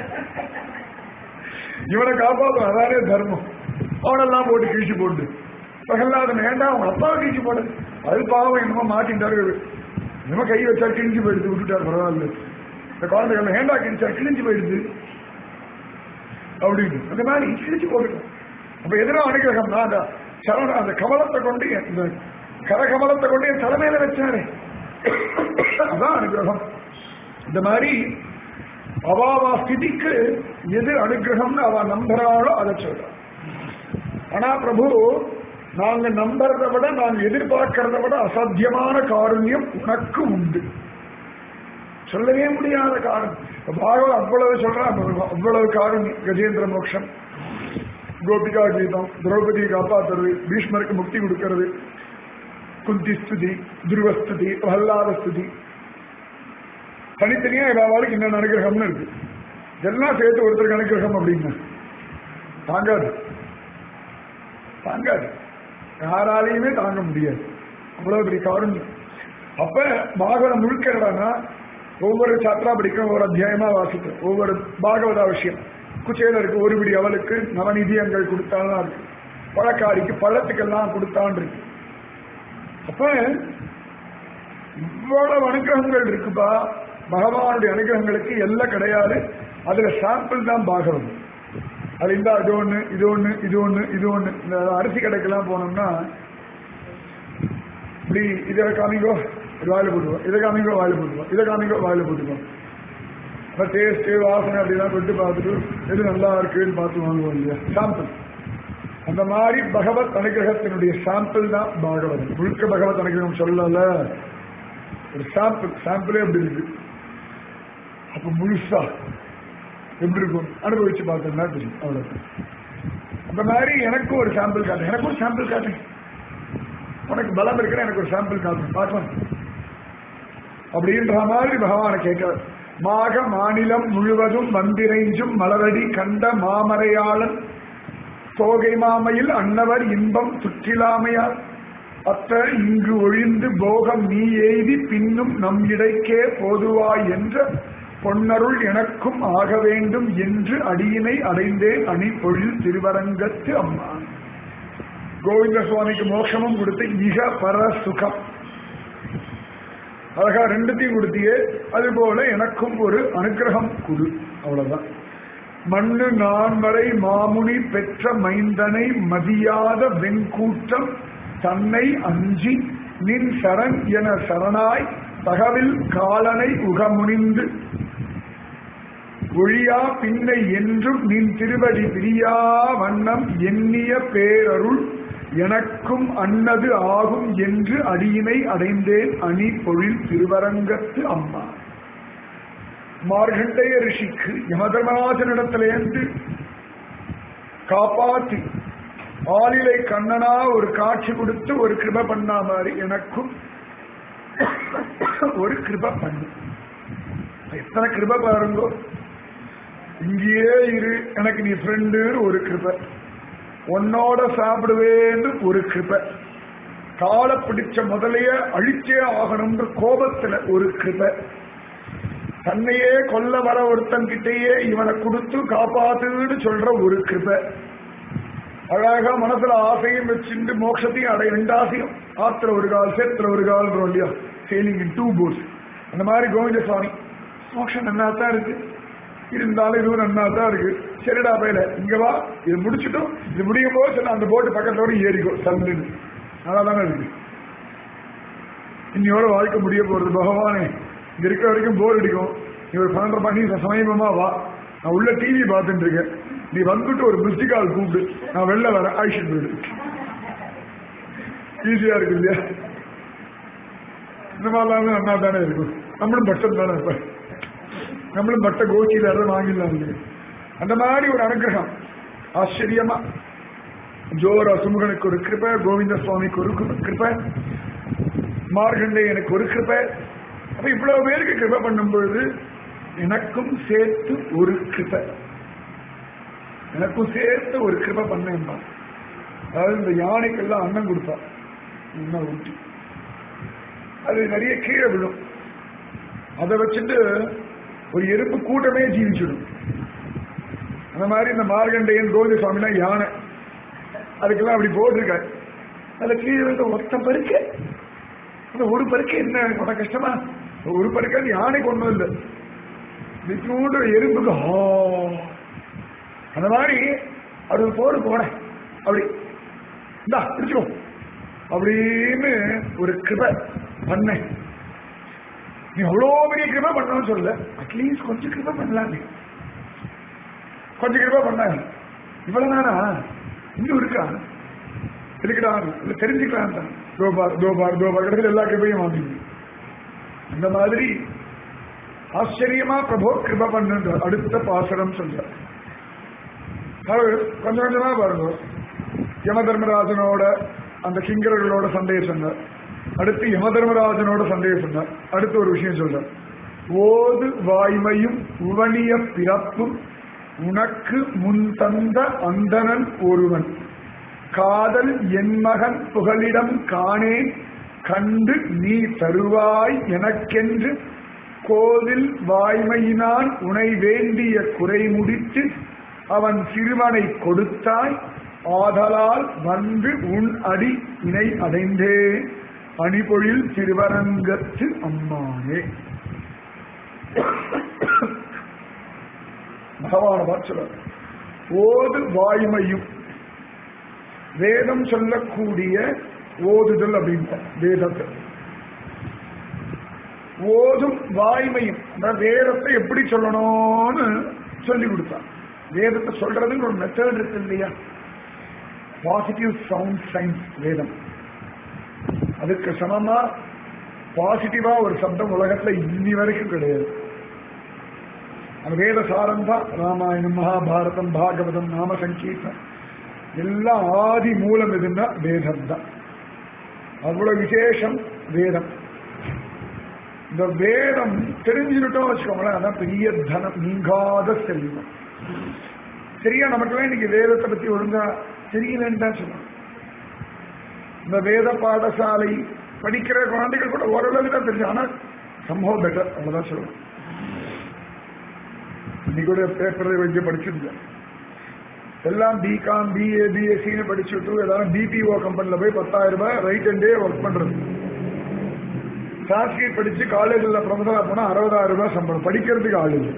இவனை காப்பாற்றும் அதானே தர்மம் அவனெல்லாம் போட்டு கிழிச்சு போட்டு பிரகலாதன் வேண்டாம் அவன் அப்பாவை கிழிச்சு போடு அது பாவம் என்னமோ மாட்டின்றாரு என்னமோ கை வச்சா கிழிஞ்சு போயிடுது விட்டுட்டார் பரவாயில்ல இந்த குழந்தைகள் ஏண்டா கிழிச்சா கிழிஞ்சு போயிடுது அப்படின்னு அந்த மாதிரி கிழிச்சு போட்டுருக்கோம் அப்ப எதிராக அனுகிரகம் நான் அந்த சரண அந்த கமலத்தை கொண்டு இந்த கரகமலத்தை கொண்டு என் தலைமையில வச்சாரே அதான் அனுகிரகம் இந்த மாதிரி அவாவா ஸ்திதிக்கு எது அனுகிரகம்னு அவ நம்புறாளோ அதை சொல்றான் ஆனா பிரபு நாங்க நம்புறதை விட நாங்க எதிர்பார்க்கறத விட அசாத்தியமான காருண்யம் உனக்கு உண்டு சொல்லவே முடியாத காரணம் இப்ப பாகவத் அவ்வளவு சொல்றான் அப்ப அவ்வளவு காரணம் கஜேந்திர மோட்சம் கோபிகா கீதம் திரௌபதியை காப்பாத்துறது பீஷ்மருக்கு முக்தி கொடுக்கிறது குந்தி ஸ்துதி துருவஸ்துதி பிரஹ்லாத ஸ்துதி தனித்தனியா இவாளுக்கு இன்னும் அனுகிரகம்னு இருக்கு இதெல்லாம் சேர்த்து ஒருத்தருக்கு அனுகிரகம் அப்படின்னா தாங்காது தாங்காது யாராலையுமே தாங்க முடியாது அவ்வளவு பெரிய காரணம் அப்ப பாகவதம் முழுக்கிறதானா ஒவ்வொரு சாத்திரா படிக்கிறோம் ஒவ்வொரு அத்தியாயமா வாசிக்கிறோம் ஒவ்வொரு பாகவதா விஷயம் குச்சேலருக்கு ஒரு பிடி அவளுக்கு நவநிதியங்கள் கொடுத்தாலும் இருக்கு பழக்காரிக்கு பழத்துக்கெல்லாம் கொடுத்தான் இருக்கு அப்ப இவ்வளவு அனுகிரகங்கள் இருக்குப்பா பகவானுடைய அனுகிரகங்களுக்கு எல்லாம் கிடையாது அதுல சாம்பிள் தான் பாகவதம் அது இந்த இது ஒண்ணு இது ஒண்ணு இது ஒண்ணு இது ஒண்ணு இந்த அரிசி கடைக்கெல்லாம் போனோம்னா இப்படி இதை காமிங்கோ இது வாயில போட்டுவோம் இதை காமிங்கோ வாயில போட்டுவோம் இதை காமிங்கோ வாயில போட்டுவோம் டேஸ்ட் வாசனை அப்படிலாம் கொண்டு பார்த்துட்டு எது நல்லா இருக்குன்னு பார்த்து வாங்குவோம் இல்லையா சாம்பிள் அந்த மாதிரி பகவத் அனுகிரகத்தினுடைய சாம்பிள் தான் பாகவதம் முழுக்க பகவத் அனுகிரகம் சொல்லல ஒரு சாம்பிள் சாம்பிளே எப்படி இருக்கு அப்ப முழுசா எப்படி இருக்கும் அனுபவிச்சு பார்த்தோம்னா தெரியும் அவ்வளவு அந்த மாதிரி எனக்கும் ஒரு சாம்பிள் காட்டு எனக்கும் ஒரு சாம்பிள் காட்டு உனக்கு பலம் இருக்கிற எனக்கு ஒரு சாம்பிள் காட்டு பார்க்கலாம் அப்படின்ற மாதிரி பகவானை கேட்க மாக மாநிலம் முழுவதும் வந்திரைஞ்சும் மலரடி கண்ட மாமரையாளன் தோகை மாமையில் அன்னவர் இன்பம் சுற்றிலாமையால் அத்த இங்கு ஒழிந்து போகம் நீ எய்தி பின்னும் நம் இடைக்கே போதுவாய் என்ற பொன்னருள் எனக்கும் ஆக வேண்டும் என்று அடியினை அடைந்தேன் அணி பொழில் திருவரங்கத்து அம்மா கோவிந்த சுவாமிக்கு மோட்சமும் கொடுத்து மிக பர சுகம் அழகா ரெண்டுத்தையும் கொடுத்தியே அது போல எனக்கும் ஒரு அனுகிரகம் கொடு அவ்வளவுதான் மண்ணு நான் வரை மாமுனி பெற்ற மைந்தனை மதியாத வெண்கூட்டம் தன்னை அஞ்சி நின் சரண் என சரணாய் தகவில் காலனை உகமுனிந்து ஒழியா பின்னை என்றும் நின் திருவடி பிரியா வண்ணம் எண்ணிய பேரருள் எனக்கும் அன்னது ஆகும் என்று அடியினை அடைந்தேன் அணி பொழில் திருவரங்கத்து அம்மா மார்கண்டைய ரிஷிக்கு யமதர்மராஜனிடத்திலேருந்து காப்பாத்தி ஆளிலை கண்ணனா ஒரு காட்சி கொடுத்து ஒரு கிருப பண்ணா மாதிரி எனக்கும் ஒரு கிருப பண்ணு எத்தனை கிருப பாருங்கோ இங்கேயே இரு எனக்கு நீ ஃப்ரெண்டு ஒரு கிருப உன்னோட சாப்பிடுவேன்னு ஒரு கிருப காலை பிடிச்ச முதலைய அழிச்சே ஆகணும்ன்ற கோபத்துல ஒரு கிருப தன்னையே கொல்ல வர ஒருத்தன் கிட்டேயே இவனை கொடுத்து காப்பாத்துன்னு சொல்ற ஒரு கிருப அழகா மனசுல ஆசையும் வச்சுட்டு மோட்சத்தையும் அடைய ரெண்டு ஆசையும் ஆத்துல ஒரு கால் சேத்துல ஒரு கால் இல்லையா சேலிங் இன் டூ போட்ஸ் அந்த மாதிரி கோவிந்த சுவாமி மோட்சம் நன்னா தான் இருக்கு இருந்தாலும் இதுவும் நன்னா தான் இருக்கு சரிடா பையில இங்க வா இது முடிச்சுட்டும் இது முடியும் போது சரி அந்த போட்டு பக்கத்துல வரை ஏறிக்கும் சல்லுன்னு நல்லா தானே இருக்கு இன்னையோட வாழ்க்கை முடிய போறது பகவானே இங்க இருக்க வரைக்கும் போர் அடிக்கும் நீ ஒரு பன்னெண்டரை பண்ணி சமீபமா வா நான் உள்ள டிவி பார்த்துட்டு இருக்கேன் நீ வந்துட்டு ஒரு மிஸ்டி கால் கூப்பிடு நான் வெளில வரேன் ஆயிஷன் போயிடு ஈஸியா இருக்கு இல்லையா இந்த மாதிரிலாம் நன்னா தானே இருக்கும் நம்மளும் பட்டம் தானே இருப்பேன் நம்மளும் பட்ட கோச்சியில யாரும் வாங்கிடலாம் இல்லையா அந்த மாதிரி ஒரு அனுகிரகம் ஆச்சரியமா ஜோர சுமுகனுக்கு ஒரு கிருப கோவிந்த சுவாமிக்கு ஒரு கிருப மார்கண்டேயனுக்கு ஒரு கிருப அப்ப இவ்வளவு பேருக்கு கிருப பண்ணும் பொழுது எனக்கும் சேர்த்து ஒரு கிருப எனக்கும் சேர்த்து ஒரு கிருப பண்ணேன் அதாவது இந்த யானைக்கெல்லாம் அன்னம் கொடுத்தா இன்னும் ஊட்டி அது நிறைய கீழே விழும் அதை வச்சுட்டு ஒரு எறும்பு கூட்டமே ஜீவிச்சிடும் அந்த மாதிரி இந்த மார்கண்டையன் கோவிந்த சுவாமிலாம் யானை அதுக்கெல்லாம் அப்படி போட்டிருக்காரு அதுல கீழே வந்து ஒத்த பருக்க அந்த ஒரு பருக்க என்ன உனக்கு கஷ்டமா ஒரு பருக்க அது யானைக்கு ஒண்ணும் இல்லை நிச்சூண்டு எறும்புக்கு ஹா அந்த மாதிரி அது போடு போன அப்படி இந்தா பிடிச்சிக்கோ அப்படின்னு ஒரு கிருப பண்ண நீ அவ்வளோ பெரிய கிருப பண்ணணும்னு சொல்ல அட்லீஸ்ட் கொஞ்சம் கிருப பண்ணலாம் நீ கொஞ்சம் கிருப பண்ண இவ்வளவு தானா இன்னும் இருக்கா இருக்குடா இல்ல தெரிஞ்சுக்கலாம் தான் தோபார் தோபார் தோபார் கிடத்துல எல்லா கிருபையும் வாங்கிங்க அந்த மாதிரி ஆச்சரியமா பிரபு கிருப பண்ணுன்ற அடுத்த பாசனம் சொல்ற அவர் கொஞ்சம் கொஞ்சமா பாருங்க யம தர்மராஜனோட அந்த கிங்கர்களோட சண்டையை சொன்னார் அடுத்து யம தர்மராஜனோட சண்டையை சொன்னார் அடுத்து ஒரு விஷயம் சொல்றார் ஓது வாய்மையும் உவனிய பிறப்பும் உனக்கு முன் தந்த அந்தணன் ஒருவன் காதல் என் மகன் புகலிடம் காணேன் கண்டு நீ தருவாய் எனக்கென்று கோவில் வாய்மையினான் உனை வேண்டிய குறை முடித்து அவன் சிறுவனை கொடுத்தாய் ஆதலால் வந்து உன் அடி இணை அடைந்தே அணிபொழில் திருவரங்கத்து அம்மானே பகவான பார்க்கிறார் ஓது வாய்மையும் வேதம் சொல்லக்கூடிய ஓதுதல் அப்படின்ற வேதத்தை ஓதும் வாய்மையும் அந்த வேதத்தை எப்படி சொல்லணும்னு சொல்லி கொடுத்தான் வேதத்தை சொல்றதுன்னு ஒரு மெத்தட் இருக்கு இல்லையா பாசிட்டிவ் சவுண்ட் சயின்ஸ் வேதம் அதுக்கு சமமா பாசிட்டிவா ஒரு சப்தம் உலகத்துல இன்னி வரைக்கும் கிடையாது அந்த வேத சாரம் தான் ராமாயணம் மகாபாரதம் பாகவதம் நாம சங்கீதம் எல்லாம் ஆதி மூலம் எதுன்னா வேதம் தான் அவ்வளவு விசேஷம் வேதம் இந்த வேதம் தெரிஞ்சுக்கிட்டோம் வச்சுக்கோங்களேன் அதான் பெரிய தனம் நீங்காத செல்வம் சரியா நமக்கு இன்னைக்கு வேதத்தை பத்தி ஒழுங்கா தெரியலன்னு தான் சொல்லணும் இந்த வேத பாடசாலை படிக்கிற குழந்தைகள் கூட ஓரளவுக்கு தான் தெரியும் ஆனா சம்பவம் பெட்டர் அவ்வளவுதான் சொல்லணும் இன்னைக்கு கூட பேப்பரை வச்சு படிச்சிருந்தேன் எல்லாம் பிகாம் பிஏ பிஎஸ்சின்னு படிச்சுட்டு ஏதாவது பிபிஓ கம்பெனில போய் பத்தாயிரம் ரூபாய் ரைட் அண்ட் டே ஒர்க் பண்றது சான்ஸ்கிரிட் படிச்சு காலேஜில் ப்ரொஃபஸரா போனா அறுபதாயிரம் ரூபாய் சம்பளம் படிக்கிறதுக்கு ஆள் இல்லை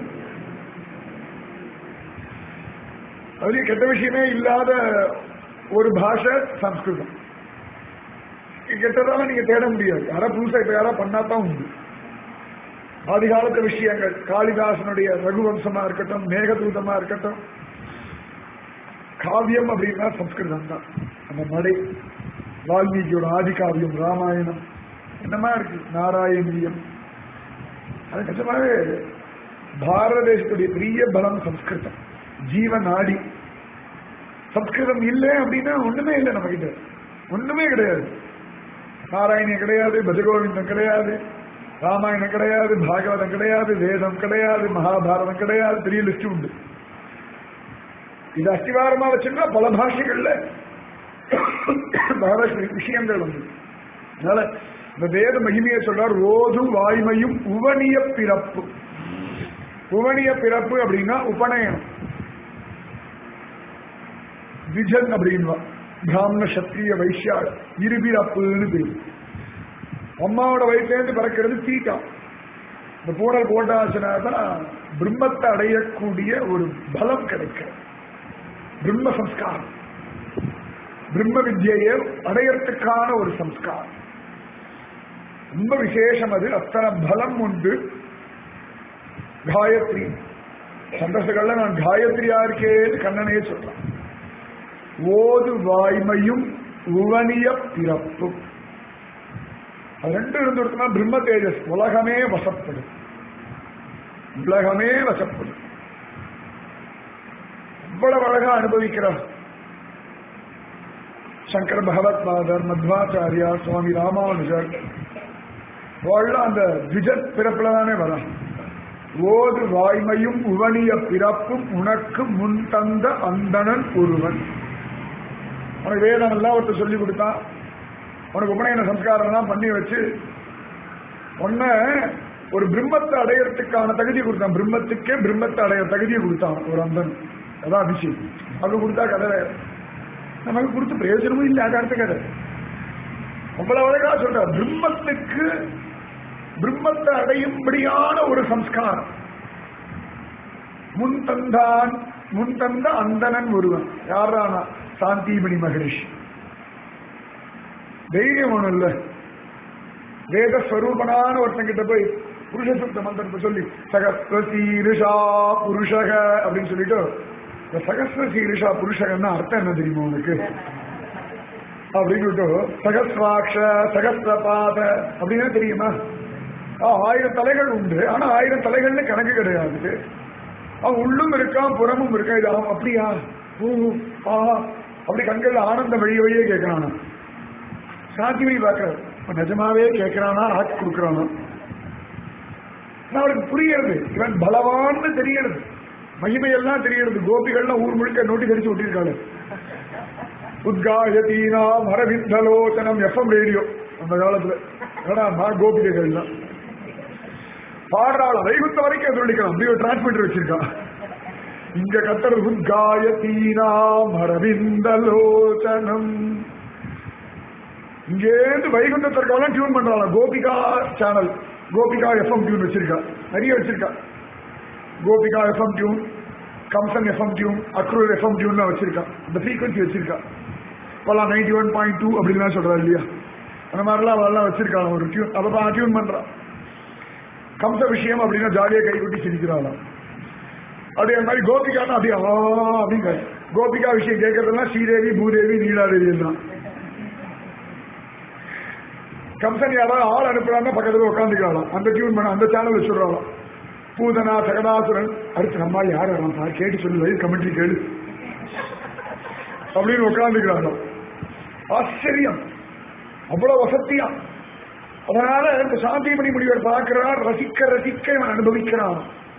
அதுலயும் கெட்ட விஷயமே இல்லாத ஒரு பாஷை சம்ஸ்கிருதம் கெட்டதால நீங்க தேட முடியாது யாரா புதுசா இப்ப யாரா பண்ணாதான் உண்டு ஆதி காலத்து விஷயங்கள் காளிதாசனுடைய ரகுவம்சமா இருக்கட்டும் மேகதூதமா இருக்கட்டும் காவியம் அப்படின்னா சம்ஸ்கிருதம் தான் அந்த நடை வால்மீகியோட ஆதி காவியம் ராமாயணம் என்னமா இருக்கு நாராயணியம் அது நிஜமாவே பாரத தேசத்துடைய பெரிய பலம் சம்ஸ்கிருதம் ஜீவ நாடி சம்ஸ்கிருதம் இல்லை அப்படின்னா ஒண்ணுமே இல்லை நம்ம கிட்ட ஒண்ணுமே கிடையாது நாராயணியம் கிடையாது பஜகோவிந்தம் கிடையாது ராமாயணம் கிடையாது பாகவதம் கிடையாது வேதம் கிடையாது மகாபாரதம் கிடையாது பெரிய லிஸ்ட் உண்டு இது அஸ்திவாரமா வச்சிருந்தா பல பாஷைகள்ல பல விஷயங்கள் வந்து அதனால இந்த வேத மகிமையை சொல்றார் ஓதும் வாய்மையும் உவனிய பிறப்பு உவனிய பிறப்பு அப்படின்னா உபநயனம் விஜன் அப்படின்வா பிராமண சத்திரிய வைஷ்யா இருபிறப்புன்னு பேரு அம்மாவோட வயிற்றுலேருந்து பிறக்கிறது தீட்டா இந்த பூனல் போட்டாச்சுனா தான் பிரம்மத்தை அடையக்கூடிய ஒரு பலம் கிடைக்கிறது பிரம்ம சம்ஸ்காரம் பிரம்ம வித்யையை அடையறதுக்கான ஒரு சம்ஸ்காரம் ரொம்ப விசேஷம் அது அத்தனை பலம் உண்டு காயத்ரி சந்தோஷங்கள்ல நான் காயத்ரியா இருக்கேன்னு கண்ணனே சொல்றான் ஓது வாய்மையும் உவனிய பிறப்பும் அது ரெண்டு இருந்துடுத்துனா பிரம்ம தேஜஸ் உலகமே வசப்படும் உலகமே வசப்படும் இவ்வளவு அழகா அனுபவிக்கிறார் சங்கர பகவத் பாதர் மத்வாச்சாரியா சுவாமி ராமானுஜர் அவள் அந்த விஜத் பிறப்புல தானே வரும் ஓது வாய்மையும் உவனிய பிறப்பும் உனக்கு முன் தந்த அந்தணன் ஒருவன் உனக்கு வேதம் எல்லாம் ஒருத்தர் சொல்லி கொடுத்தான் உனக்கு உபநயன சம்ஸ்காரம் எல்லாம் பண்ணி வச்சு உன்ன ஒரு பிரம்மத்தை அடையறதுக்கான தகுதி கொடுத்தான் பிரம்மத்துக்கே பிரம்மத்தை அடைய தகுதியை கொடுத்தான் ஒரு அந்தன் அதான் அபிஷேக் அது கொடுத்தா கதை வேற நமக்கு கொடுத்து பிரயோஜனமும் இல்லை அது அடுத்த கதை அவ்வளவு அழகா சொல்ற பிரம்மத்துக்கு பிரம்மத்தை அடையும்படியான ஒரு சம்ஸ்காரம் முன் தந்தான் முன் தந்த அந்தணன் ஒருவன் யாரானா சாந்திமணி மகரிஷி தைரியம் ஒண்ணும் இல்ல வேத ஸ்வரூபனான ஒருத்தன் கிட்ட போய் புருஷ சுத்த மந்திரத்தை சொல்லி சகஸ்வசீருஷா புருஷக அப்படின்னு சொல்லிட்டு இந்த சகஸ்வசீருஷா புருஷகன்னா அர்த்தம் என்ன தெரியுமா உனக்கு அப்படின்னு சகஸ்ராட்ச சகஸ்ரபாத அப்படின்னா தெரியுமா ஆ, ஆயிரம் தலைகள் உண்டு ஆனா ஆயிரம் தலைகள்னு கணக்கு கிடையாது அவன் உள்ளும் இருக்கான் புறமும் இருக்கான் இது அவன் அப்படியா ஓ ஆ அப்படி கண்கள் ஆனந்த வழி வழியே கேட்கிறானா சாத்தியமணி பார்க்கறாரு இப்ப நிஜமாவே கேட்கிறானா ஆக்கி கொடுக்கறானா ஆனா அவருக்கு புரியறது இவன் பலவான்னு தெரியறது மகிமையெல்லாம் தெரியறது கோபிகள்லாம் ஊர் முழுக்க நோட்டீஸ் அடிச்சு விட்டிருக்காரு உத்காயதீனாம் அரவிந்தலோச்சனம் எஃப்எம் ரேடியோ அந்த காலத்துல ஏடா கோபிகைகள் தான் பாடுறாள் வைகுத்த வரைக்கும் எதிரொலிக்கலாம் அப்படி ஒரு டிரான்ஸ்மிட்டர் வச்சிருக்கான் இங்க கத்துறது உத்காயதீனாம் அரவிந்தலோச்சனம் இங்கேருந்து வைகுண்டத்திற்கெல்லாம் டியூன் பண்றாங்க Gopika channel Gopika FM tune வச்சிருக்கா நிறைய வச்சிருக்கா Gopika FM tune Kamsan FM tune Akrur FM டியூன்லாம் வச்சிருக்கா அந்த ஃப்ரீக்வன்சி வச்சிருக்கா இப்பெல்லாம் நைன்டி ஒன் பாயிண்ட் டூ அப்படின்லாம் சொல்றா இல்லையா அந்த மாதிரிலாம் அவெல்லாம் வச்சிருக்காங்க ஒரு டியூன் அப்ப டியூன் பண்றா கம்ச விஷயம் அப்படின்னா ஜாலியா கை கொட்டி சிரிக்கிறாளாம் அதே மாதிரி கோபிகானா அப்படியே ஆ அப்படிங்க கோபிகா விஷயம் கேட்கறதெல்லாம் ஸ்ரீதேவி பூதேவி நீலாதேவி எல்லாம் கம்சன் யாராவது ஆள் அனுப்புறாங்கன்னா பக்கத்துல உட்காந்துக்கலாம் அந்த டியூன் பண்ண அந்த சேனல் வச்சுடுறாங்களாம் பூதனா சகடாசுரன் அடுத்து நம்ம ஆள் யார் வரான் பாரு கேட்டு சொல்லு வயது கமெண்ட்ரி கேளு அப்படின்னு உட்காந்துக்கிறாங்க ஆச்சரியம் அவ்வளவு வசத்தியா அதனால இந்த சாந்திமணி முனிவர் பார்க்கிறார் ரசிக்க ரசிக்க இவன் அனுபவிக்கிறான்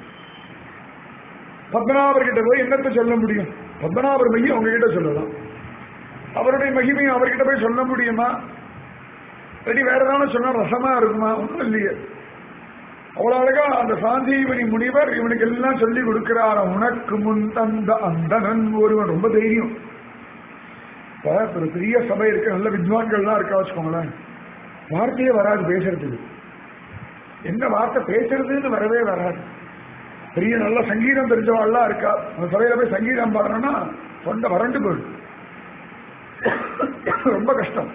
பத்மநாபர் கிட்ட போய் என்னத்தை சொல்ல முடியும் பத்மநாபர் மையம் அவங்க கிட்ட சொல்லலாம் அவருடைய மகிமையை அவர்கிட்ட போய் சொல்ல முடியுமா ரெடி வேற ஏதாவது சொன்னா ரசமா இருக்குமா ஒன்றும் இல்லையே அவ்வளவு அழகா அந்த சாந்தீவனி முனிவர் இவனுக்கு எல்லாம் சொல்லி கொடுக்கிறார் உனக்கு முன் தந்த அந்தனன் ஒருவன் ரொம்ப தைரியம் இப்ப ஒரு பெரிய சபை இருக்கு நல்ல வித்வான்கள்லாம் இருக்கா வச்சுக்கோங்களேன் வார்த்தையே வராது பேசுறதுக்கு என்ன வார்த்தை பேசுறதுன்னு வரவே வராது பெரிய நல்ல சங்கீதம் தெரிஞ்சவாள்லாம் இருக்கா அந்த சபையில போய் சங்கீதம் பாடுறோம்னா தொண்டை வறண்டு போயிடும் ரொம்ப கஷ்டம்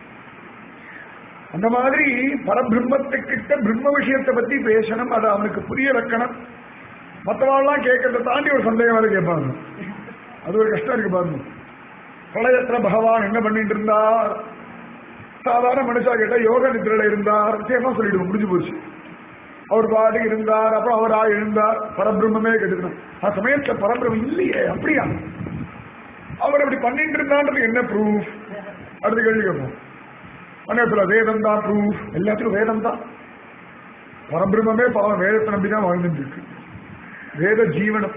அந்த மாதிரி பரபிரம்மத்துக்கிட்ட பிரம்ம விஷயத்தை பத்தி பேசணும் அது அவனுக்கு புரிய வைக்கணும் மற்றவாள்லாம் கேட்கறத தாண்டி ஒரு சந்தேகம் வரை கேட்பாங்க அது ஒரு கஷ்டம் இருக்கு பாருங்க பிரளயத்துல பகவான் என்ன பண்ணிட்டு இருந்தார் சாதாரண மனுஷா கேட்டா யோக நிதிரையில இருந்தார் நிச்சயமா சொல்லிடுவோம் முடிஞ்சு போச்சு அவர் பாடி இருந்தார் அப்புறம் அவரா எழுந்தார் பரபிரம்மே கெடுக்கணும் அந்த சமயத்துல பரபிரம்மம் இல்லையே அப்படியா அவர் அப்படி பண்ணிட்டு இருந்தான்றது என்ன ப்ரூஃப் அடுத்த கேள்வி கேட்போம் அந்நேரத்துல வேதம் தான் ப்ரூஃப் எல்லாத்துக்கும் வேதம் தான் பரபிரம்மே பாவம் வேதத்தை நம்பி தான் வாழ்ந்துட்டு இருக்கு வேத ஜீவனம்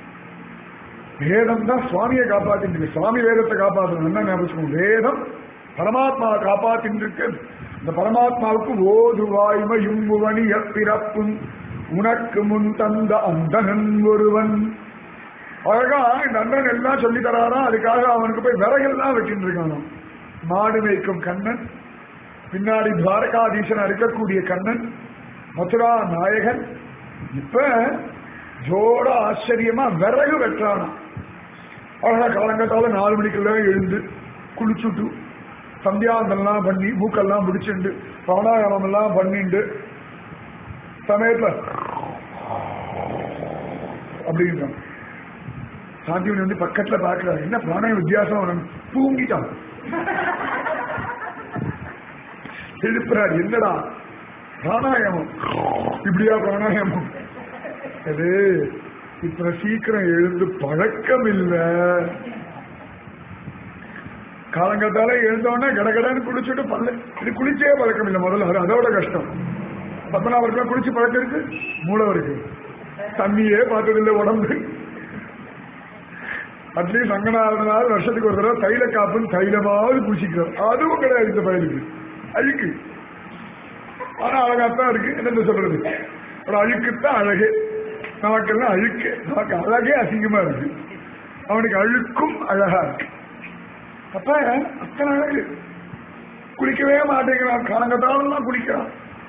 வேதம் தான் சுவாமியை காப்பாத்திட்டு இருக்கு சுவாமி வேதத்தை காப்பாற்றணும் என்ன ஞாபகம் வேதம் பரமாத்மா காப்பாத்திட்டு இருக்கு இந்த பரமாத்மாவுக்கு ஓது வாய்மை யும்புவனி பிறப்பும் உனக்கு முன் தந்த அந்தனன் ஒருவன் அழகா இந்த அண்ணன் எல்லாம் சொல்லி தராராம் அதுக்காக அவனுக்கு போய் விறகெல்லாம் வெட்டின்னு இருக்கானோ மாடு மேய்க்கும் கண்ணன் பின்னாடி துவாரகாதீசனா இருக்கக்கூடிய கண்ணன் மதுரா நாயகன் இப்ப ஜோட ஆச்சரியமா விறகு வெட்டுறானாம் அழகா காலங்கட்டால நாலு மணிக்கெல்லாம் எழுந்து குளிச்சுட்டு சந்தியாந்தெல்லாம் பண்ணி மூக்கெல்லாம் முடிச்சுண்டு பிராணாயாமம் எல்லாம் பண்ணிண்டு சமயத்துல அப்படின்றான் சாந்திவனி வந்து பக்கத்துல பாக்குறாரு என்ன பிராணாயம் வித்தியாசம் அவன் தூங்கிட்டான் எழுப்புறாரு என்னடா பிராணாயாமம் இப்படியா பிராணாயாமம் அது இப்ப சீக்கிரம் எழுந்து பழக்கம் இல்ல காலங்கத்தால எழுந்தோடனே கடகடன்னு குளிச்சுட்டு பல்ல இது குளிச்சே பழக்கம் இல்லை முதல்ல அது அதோட கஷ்டம் பத்மநாபருக்குலாம் குளிச்சு பழக்கம் இருக்கு மூலவருக்கு தண்ணியே பார்த்ததில்லை உடம்பு அட்லீஸ்ட் அங்கனாவது வருஷத்துக்கு ஒரு தடவை தைல காப்புன்னு தைலமாவது பூசிக்கிறோம் அதுவும் கிடையாது இந்த பயலுக்கு அழுக்கு ஆனா அழகாத்தான் இருக்கு என்ன சொல்றது ஒரு அழுக்குத்தான் அழகு நமக்கெல்லாம் அழுக்கு நமக்கு அழகே அசிங்கமா இருக்கு அவனுக்கு அழுக்கும் அழகா இருக்கு அப்ப அத்தனை அழகு குளிக்கவே மாட்டேங்கிறான் காலங்கத்தாலாம் குளிக்கிறான்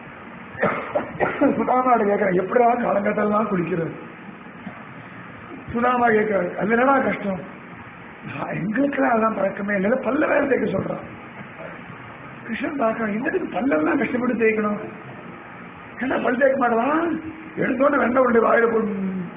சுதாமாட கேட்கிறேன் எப்படிடா காலங்கத்தெல்லாம் குளிக்கிறது சுதாமா கேட்கிறாரு அது என்னடா கஷ்டம் நான் எங்களுக்கு அதெல்லாம் பழக்கமே இல்லை பல்ல வேலை தேய்க்க சொல்றான் கிருஷ்ணன் பார்க்கணும் என்னதுக்கு பல்லெல்லாம் கஷ்டப்பட்டு தேய்க்கணும் என்ன பல் தேய்க்க மாட்டலாம் எடுத்தோன்னு வெண்ணெய் உருண்டை வாயில போட்டு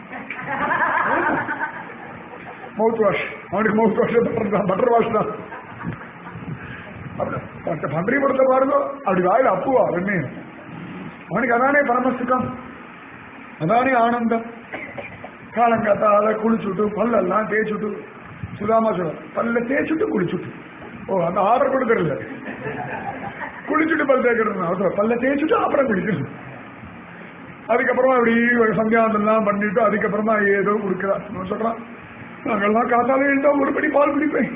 மவுத் வாஷ் அவனுக்கு மவுத் வாஷ் பட்டர் தான் பட்டர் வாஷ் தான் பன்றி படத்தை பாருங்க அப்படி வாயில அப்புவா வெண்ணெய் அவனுக்கு அதானே பரமசுகம் அதானே ஆனந்தம் காலங்காத்தால குளிச்சுட்டு பல்லெல்லாம் தேய்ச்சுட்டு சுதாமா சொல்ல பல்ல தேய்ச்சுட்டு குளிச்சுட்டு ஓ அந்த ஆர்டர் கொடுக்கறதில்ல குளிச்சுட்டு பல் தேய்க்கிறது அவசரம் பல்ல தேய்ச்சுட்டு அப்புறம் குளிக்கிறது அதுக்கப்புறமா அப்படி ஒரு சந்தியாவந்தம்லாம் பண்ணிட்டு அதுக்கப்புறமா ஏதோ கொடுக்குறா அவன் சொல்றான் நாங்கெல்லாம் காத்தால எழுந்தா ஒரு படி பால் குடிப்பேன்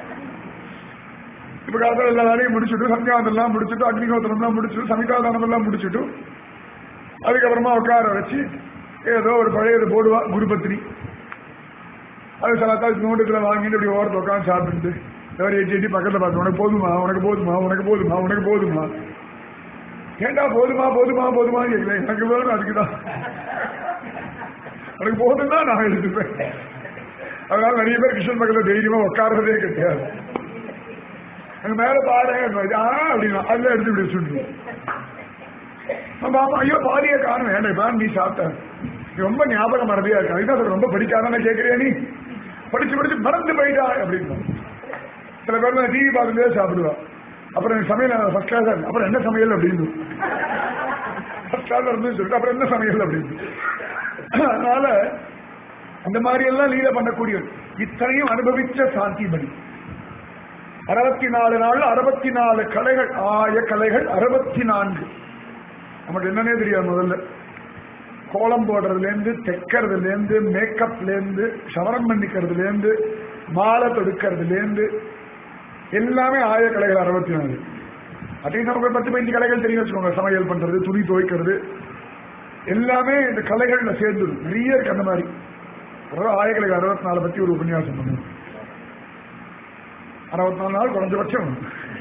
இப்ப காத்தால எல்லா வேலையும் முடிச்சுட்டு சந்தியாவந்தம்லாம் முடிச்சுட்டு அக்னிகோத்திரம்லாம் முடிச்சுட்டு சமிதாதானம் எல்லாம் முடிச்சுட்டு அதுக்கப்புறமா உட்கார வச்சு ஏதோ ஒரு பழையது போடுவா குருபத்ரி அது சில நோட்டுகளை வாங்கிட்டு இப்படி ஓரத்தில் உட்காந்து சாப்பிட்டு வேற எட்டி எட்டி பக்கத்தில் பார்த்து உனக்கு போதுமா உனக்கு போதுமா உனக்கு போதுமா உனக்கு போதுமா ஏண்டா போதுமா போதுமா போதுமா கேட்கல எனக்கு வேணும் அதுக்குதான் எனக்கு போதும் தான் நான் எடுத்துப்பேன் அதனால நிறைய பேர் கிருஷ்ணன் பக்கத்துல தைரியமா உட்கார்றதே கிடையாது அங்க மேல பாரு ஆ அப்படின்னா அதுல எடுத்து இப்படி வச்சுட்டு பாப்பா ஐயோ பாதிய காரணம் ஏன்டா நீ சாப்பிட்ட நீ ரொம்ப ஞாபக மறதியா இருக்கு அதுதான் ரொம்ப படிக்காதானே கேட்கறியா நீ படிச்சு படிச்சு மறந்து போயிட்டா அப்படின்னு சில பேர் டிவி பார்த்துட்டே சாப்பிடுவா அப்புறம் சமையல் ஃபர்ஸ்ட் கிளாஸ் அப்புறம் என்ன சமையல் அப்படின்னு ஃபர்ஸ்ட் கிளாஸ் இருந்து சொல்லிட்டு அப்புறம் என்ன சமையல் அப்படின்னு அதனால இந்த மாதிரி எல்லாம் லீல பண்ணக்கூடிய இத்தனையும் அனுபவிச்ச சாந்திபடி அறுபத்தி நாலு நாள் அறுபத்தி நாலு கலைகள் ஆய கலைகள் அறுபத்தி நான்கு நமக்கு என்னன்னே தெரியாது முதல்ல கோலம் போடுறதுல இருந்து தைக்கிறதுல இருந்து மேக்கப்ல இருந்து சவரம் பண்ணிக்கிறதுல இருந்து மாலை தொடுக்கிறதுல இருந்து எல்லாமே ஆய கலைகள் அறுபத்தி நாலு அட்லீஸ்ட் நமக்கு பத்து பதினஞ்சு கலைகள் தெரியும் வச்சுக்கோங்க சமையல் பண்றது துணி துவைக்கிறது எல்லாமே இந்த கலைகள்ல சேர்ந்துடும் நிறைய இருக்கு அந்த மாதிரி ஒரு ஆய கலைகள் அறுபத்தி நாலு பத்தி ஒரு உபன்யாசம் பண்ணுவோம் அறுபத்தி நாலு நாள் குறைஞ்சபட்சம்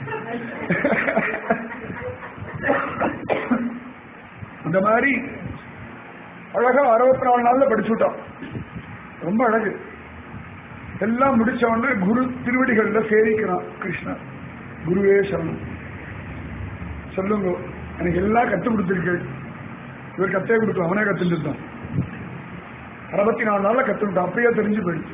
இந்த மாதிரி அழகா அறுபத்தி நாலு நாள்ல படிச்சுட்டான் ரொம்ப அழகு எல்லாம் முடிச்ச உடனே குரு திருவடிகள்ல சேவிக்கிறான் கிருஷ்ணன் குருவே சரணம் சொல்லுங்க எனக்கு எல்லாம் கத்து கொடுத்துருக்கு இவர் கத்தே கொடுக்கும் அவனே கத்துட்டான் அறுபத்தி நாலு நாள்ல கத்துட்டான் அப்பயே தெரிஞ்சு போயிடுச்சு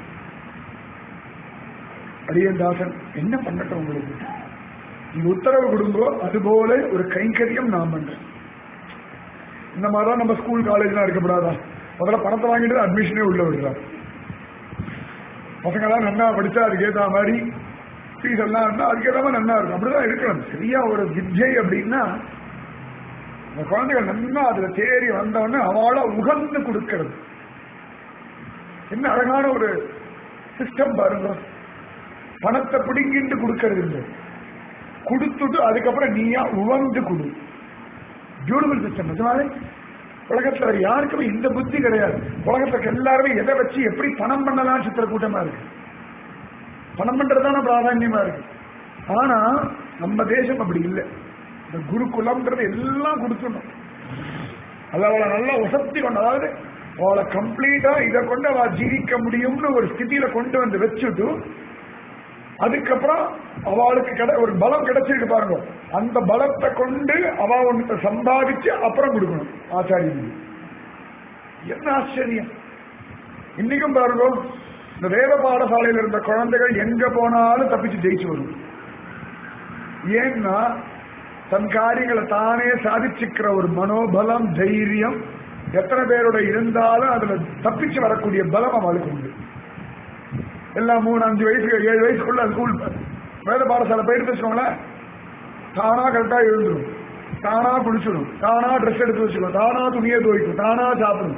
அடியன் தாசன் என்ன பண்ணட்டும் உங்களுக்கு நீங்க உத்தரவு கொடுங்கோ அதுபோல ஒரு கைங்கரியம் நான் பண்றேன் இந்த மாதிரிதான் நம்ம ஸ்கூல் காலேஜ்லாம் இருக்கப்படாதா முதல்ல பணத்தை வாங்கிட்டு அட்மிஷனே உள்ள விடுறாங்க பசங்களாம் நன்னா படிச்சா அதுக்கேற்ற மாதிரி ஃபீஸ் எல்லாம் இருந்தா அதுக்கேற்ற மாதிரி நன்னா இருக்கும் அப்படிதான் இருக்கணும் சரியா ஒரு வித்யை அப்படின்னா அந்த குழந்தைகள் நன்னா அதுல தேறி வந்தவொடனே அவளை உகந்து கொடுக்கிறது என்ன அழகான ஒரு சிஸ்டம் பாருங்க பணத்தை பிடிங்கிட்டு கொடுக்கறது இல்லை கொடுத்துட்டு அதுக்கப்புறம் நீயா உவந்து கொடு பியூட்டிஃபுல் சிஸ்டம் நிஜமாவே உலகத்துல வேற யாருக்குமே இந்த புத்தி கிடையாது உலகத்துல எல்லாருமே எதை வச்சு எப்படி பணம் பண்ணலாம் சித்திர கூட்டமா இருக்கு பணம் பண்றதுதான பிராதான்யமா இருக்கு ஆனா நம்ம தேசம் அப்படி இல்லை இந்த குருகுலம்ன்றது எல்லாம் கொடுத்துடணும் அது அவளை நல்லா உசத்தி கொண்டு அதாவது அவளை கம்ப்ளீட்டா இதை கொண்டு அவ ஜீவிக்க முடியும்னு ஒரு ஸ்திதியில கொண்டு வந்து வச்சுட்டு அதுக்கப்புறம் அவளுக்கு கிட ஒரு பலம் கிடைச்சிருக்கு பாருங்க அந்த பலத்தை கொண்டு அவ ஒன்று சம்பாதிச்சு அப்புறம் கொடுக்கணும் ஆச்சாரியன் என்ன ஆச்சரியம் இன்னைக்கும் பாருங்க இந்த வேத பாடசாலையில் இருந்த குழந்தைகள் எங்க போனாலும் தப்பிச்சு ஜெயிச்சு வரும் ஏன்னா தன் காரியங்களை தானே சாதிச்சுக்கிற ஒரு மனோபலம் தைரியம் எத்தனை பேரோட இருந்தாலும் அதுல தப்பிச்சு வரக்கூடிய பலம் அவளுக்கு உண்டு எல்லாம் மூணு அஞ்சு வயசு ஏழு வயசுக்குள்ள ஸ்கூல் வேத பாடசாலை போயிட்டு வச்சுக்கோங்களேன் தானா கரெக்டா எழுந்துடும் தானா குளிச்சிடும் தானா ட்ரெஸ் எடுத்து வச்சுக்கும் தானா துணியை துவைக்கும் தானா சாப்பிடும்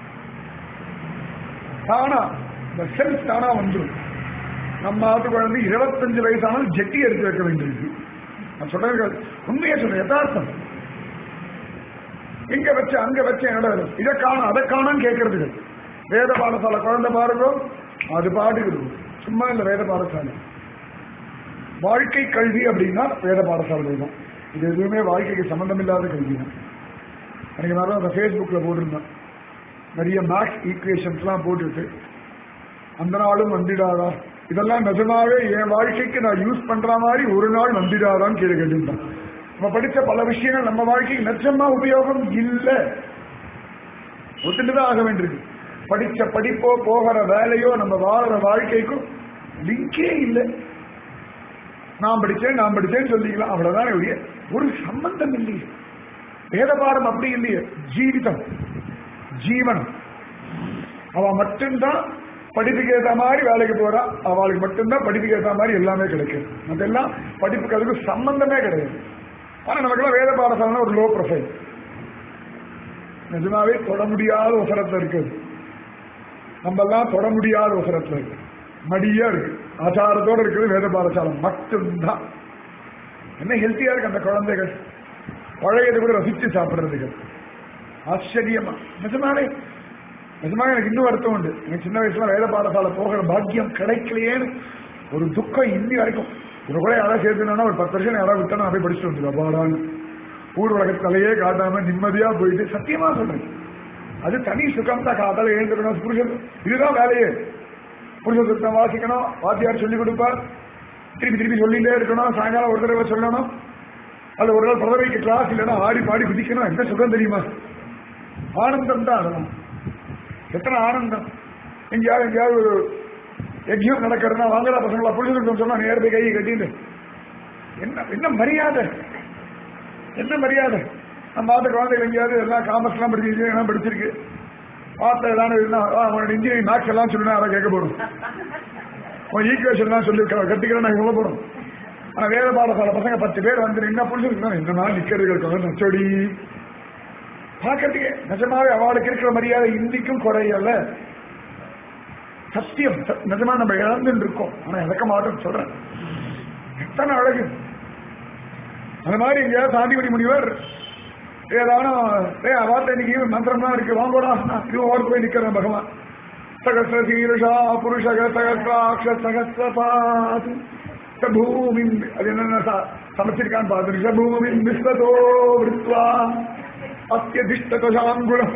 தானா இந்த செல்ஸ் தானா வந்துடும் நம்ம ஆத்து குழந்தை இருபத்தஞ்சு வயசானாலும் ஜெட்டி எடுத்து வைக்க வேண்டியிருக்கு நான் சொல்றேன் உண்மையை சொல்றேன் யதார்த்தம் இங்க வச்சு அங்க வச்சு என்னோட இதை காணும் அதை காணும் கேட்கறது வேத பாடசாலை குழந்தை பாருங்க அது பாட்டுக்கு சும்மா இந்த வேத பாடசாலை வாழ்க்கை கல்வி அப்படின்னா வேத பாடசாலை தான் இது எதுவுமே வாழ்க்கைக்கு சம்பந்தம் இல்லாத கல்வி தான் எனக்கு நான் அந்த ஃபேஸ்புக்ல போட்டிருந்தேன் நிறைய மேக்ஸ் ஈக்குவேஷன்ஸ்லாம் போட்டுட்டு அந்த நாளும் வந்துடாதா இதெல்லாம் நிஜமாவே என் வாழ்க்கைக்கு நான் யூஸ் பண்ற மாதிரி ஒரு நாள் வந்துடாதான்னு கேள்வி கேட்டுருந்தேன் நம்ம படிச்ச பல விஷயங்கள் நம்ம வாழ்க்கைக்கு நிஜமா உபயோகம் இல்லை ஒத்துட்டுதான் ஆக வேண்டியிருக்கு படிச்ச படிப்போ போகிற வேலையோ நம்ம வாழற வாழ்க்கைக்கும் லிங்கே இல்லை நான் படிச்சேன் நான் படிச்சேன்னு சொல்லிக்கலாம் அவ்வளவுதான் ஒழிய ஒரு சம்பந்தம் இல்லையே வேதபாரம் அப்படி இல்லையே ஜீவிதம் ஜீவனம் அவ மட்டும்தான் படிப்புக்கு ஏற்ற மாதிரி வேலைக்கு போறா அவளுக்கு மட்டும்தான் படிப்புக்கு ஏற்ற மாதிரி எல்லாமே கிடைக்கும் அதெல்லாம் படிப்புக்கு அதுக்கு சம்பந்தமே கிடையாது ஆனா நமக்கெல்லாம் வேத பாடசாலை ஒரு லோ ப்ரொஃபைல் நிஜமாவே தொட முடியாத உசரத்துல இருக்குது நம்ம எல்லாம் தொட முடியாத உசரத்துல இருக்கு மடியா இருக்கு ஆச்சாரத்தோட இருக்குது வேத பாடசாலை மட்டும்தான் என்ன ஹெல்த்தியா இருக்கு அந்த குழந்தைகள் பழையது கூட ரசிச்சு சாப்பிடுறதுக்கு ஆச்சரியமா நிஜமாவே நிஜமாக எனக்கு இன்னும் வருத்தம் உண்டு எனக்கு சின்ன வயசுல வேத பாடசாலை போகிற பாக்கியம் கிடைக்கலையேன்னு ஒரு துக்கம் இன்னி வரைக்கும் ஒரு கூட யாராவது சேர்த்துனா ஒரு பத்து வருஷம் யாராவது விட்டா நான் போய் படிச்சுட்டு வந்துடுவேன் பாடான்னு ஊர் உலகத்து தலையே காட்டாம நிம்மதியா போயிட்டு சத்தியமா சொல்றேன் அது தனி சுகம் தான் காத்தால எழுந்துக்கணும் புருஷன் இதுதான் வேலையே புருஷ சுத்தம் வாசிக்கணும் வாத்தியார் சொல்லி கொடுப்பார் திருப்பி திருப்பி சொல்லிட்டே இருக்கணும் சாயங்காலம் ஒரு தடவை சொல்லணும் அது ஒரு நாள் பதவிக்கு கிளாஸ் இல்லைன்னா ஆடி பாடி குதிக்கணும் என்ன சுகம் தெரியுமா ஆனந்தம் தான் அதெல்லாம் எத்தனை ஆனந்தம் எங்கேயாவது எங்கேயாவது ஒரு எக்ஸாம் நடக்கிறதுனா வாங்கடா பசங்களா புரிஞ்சுக்கணும் சொன்னா நேர் போய் கையை கட்டிட்டு என்ன என்ன மரியாதை என்ன மரியாதை நம்ம பார்த்த குழந்தைகள் எங்கேயாவது எல்லாம் காமர்ஸ் எல்லாம் படிச்சு இன்ஜினியரிங் படிச்சிருக்கு பார்த்த ஏதாவது இருந்தா அவனோட இன்ஜினியரிங் மேக்ஸ் எல்லாம் சொல்லுனா அதை கேட்க போறோம் அவன் ஈக்குவேஷன் எல்லாம் சொல்லி கட்டிக்கிறேன் நான் சொல்ல போறோம் ஆனா வேத பாடசாலை பசங்க பத்து பேர் வந்து என்ன புரிஞ்சுக்கணும் இந்த மாதிரி நிக்கிறது இருக்கணும் நச்சோடி பார்க்கறதுக்கு நிஜமாவே அவளுக்கு இருக்கிற மரியாதை இந்திக்கும் குறையல சத்தியம் ச- நிஜமா நம்ம இழந்துட்டு இருக்கோம் ஆனா இழக்க மாட்டோம் சொல்றேன் எத்தனை அழகு அந்த மாதிரி எங்கேயாவது சாந்திமணி முனிவர் ஏதானும் ஏ வார்த்தை இன்னைக்கு மந்திரம்லாம் இருக்கு வாங்கோடா இவன் ஓரத்து போய் நிக்கிறேன் பகவான் சகசிர சீருஷா புருஷக சகசிராட்ச சகசிரபாது பூமி அது என்னென்ன ச- சமைச்சிருக்கான்னு பார்த்து பூமி விஸ்வதோ விருத்வா அத்தியதிஷ்டகசாங்குளம்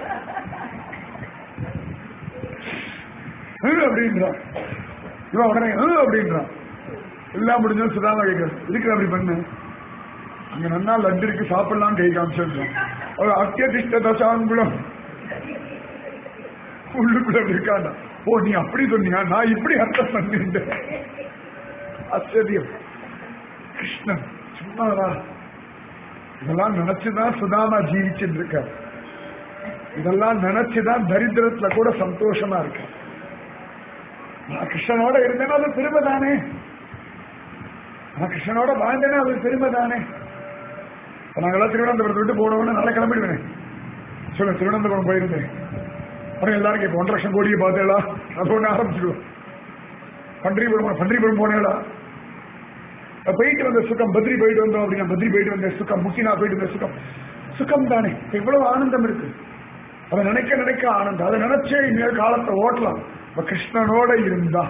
அப்படின்றான் இவன் உடனே "ஹு" அப்படின்றான் எல்லாம் முடிஞ்சோம் சுதாமா கேட்கிறான் இதுக்கு அப்படி பண்ணு அங்க நன்னா லட்டு இருக்கு சாப்பிடலாம் கை காமிச்சிருக்கான் ஒரு அத்தியதிஷ்ட தசாங்குளம் உள்ளுக்குள்ள அப்படி இருக்காண்டா ஓ நீ அப்படி சொன்னியா நான் இப்படி அர்த்தம் பண்ணிட்டேன் ஆச்சரியம் கிருஷ்ணன் சும்மாவா இதெல்லாம் நினைச்சுதான் சுதாமா ஜீவிச்சுட்டு இருக்க இதெல்லாம் நினைச்சுதான் தரித்திரத்துல கூட சந்தோஷமா இருக்க நான் கிருஷ்ணனோட இருந்தேன்னா அது பெருமை தானே நான் கிருஷ்ணனோட வாழ்ந்தேன்னா அது பெருமை தானே இப்ப நாங்கெல்லாம் திருவனந்தபுரத்தை விட்டு போனோம்னு நல்லா கிளம்பிடுவேன் சொல்ல திருவனந்தபுரம் போயிருந்தேன் அப்புறம் எல்லாரும் கேட்போம் ஒன்றரை லட்சம் கோடியை பார்த்தேளா அது ஒன்று ஆரம்பிச்சிடுவோம் பன்றிபுரம் பன்றிபுரம் போனேளா அப்ப போயிட்டு வந்த சுகம் பத்ரி போயிட்டு வந்தோம் அப்படின்னா பத்ரி போயிட்டு வந்த சுகம் முக்கினா போயிட்டு வந்த சுகம் சுகம் தானே எவ்வளவு ஆனந்தம் இருக்கு அதை நினைக்க நினைக்க ஆனந்தம் அதை நினைச்சே இனிமேல் காலத்தை ஓட்டலாம் இப்ப கிருஷ்ணனோட இருந்தா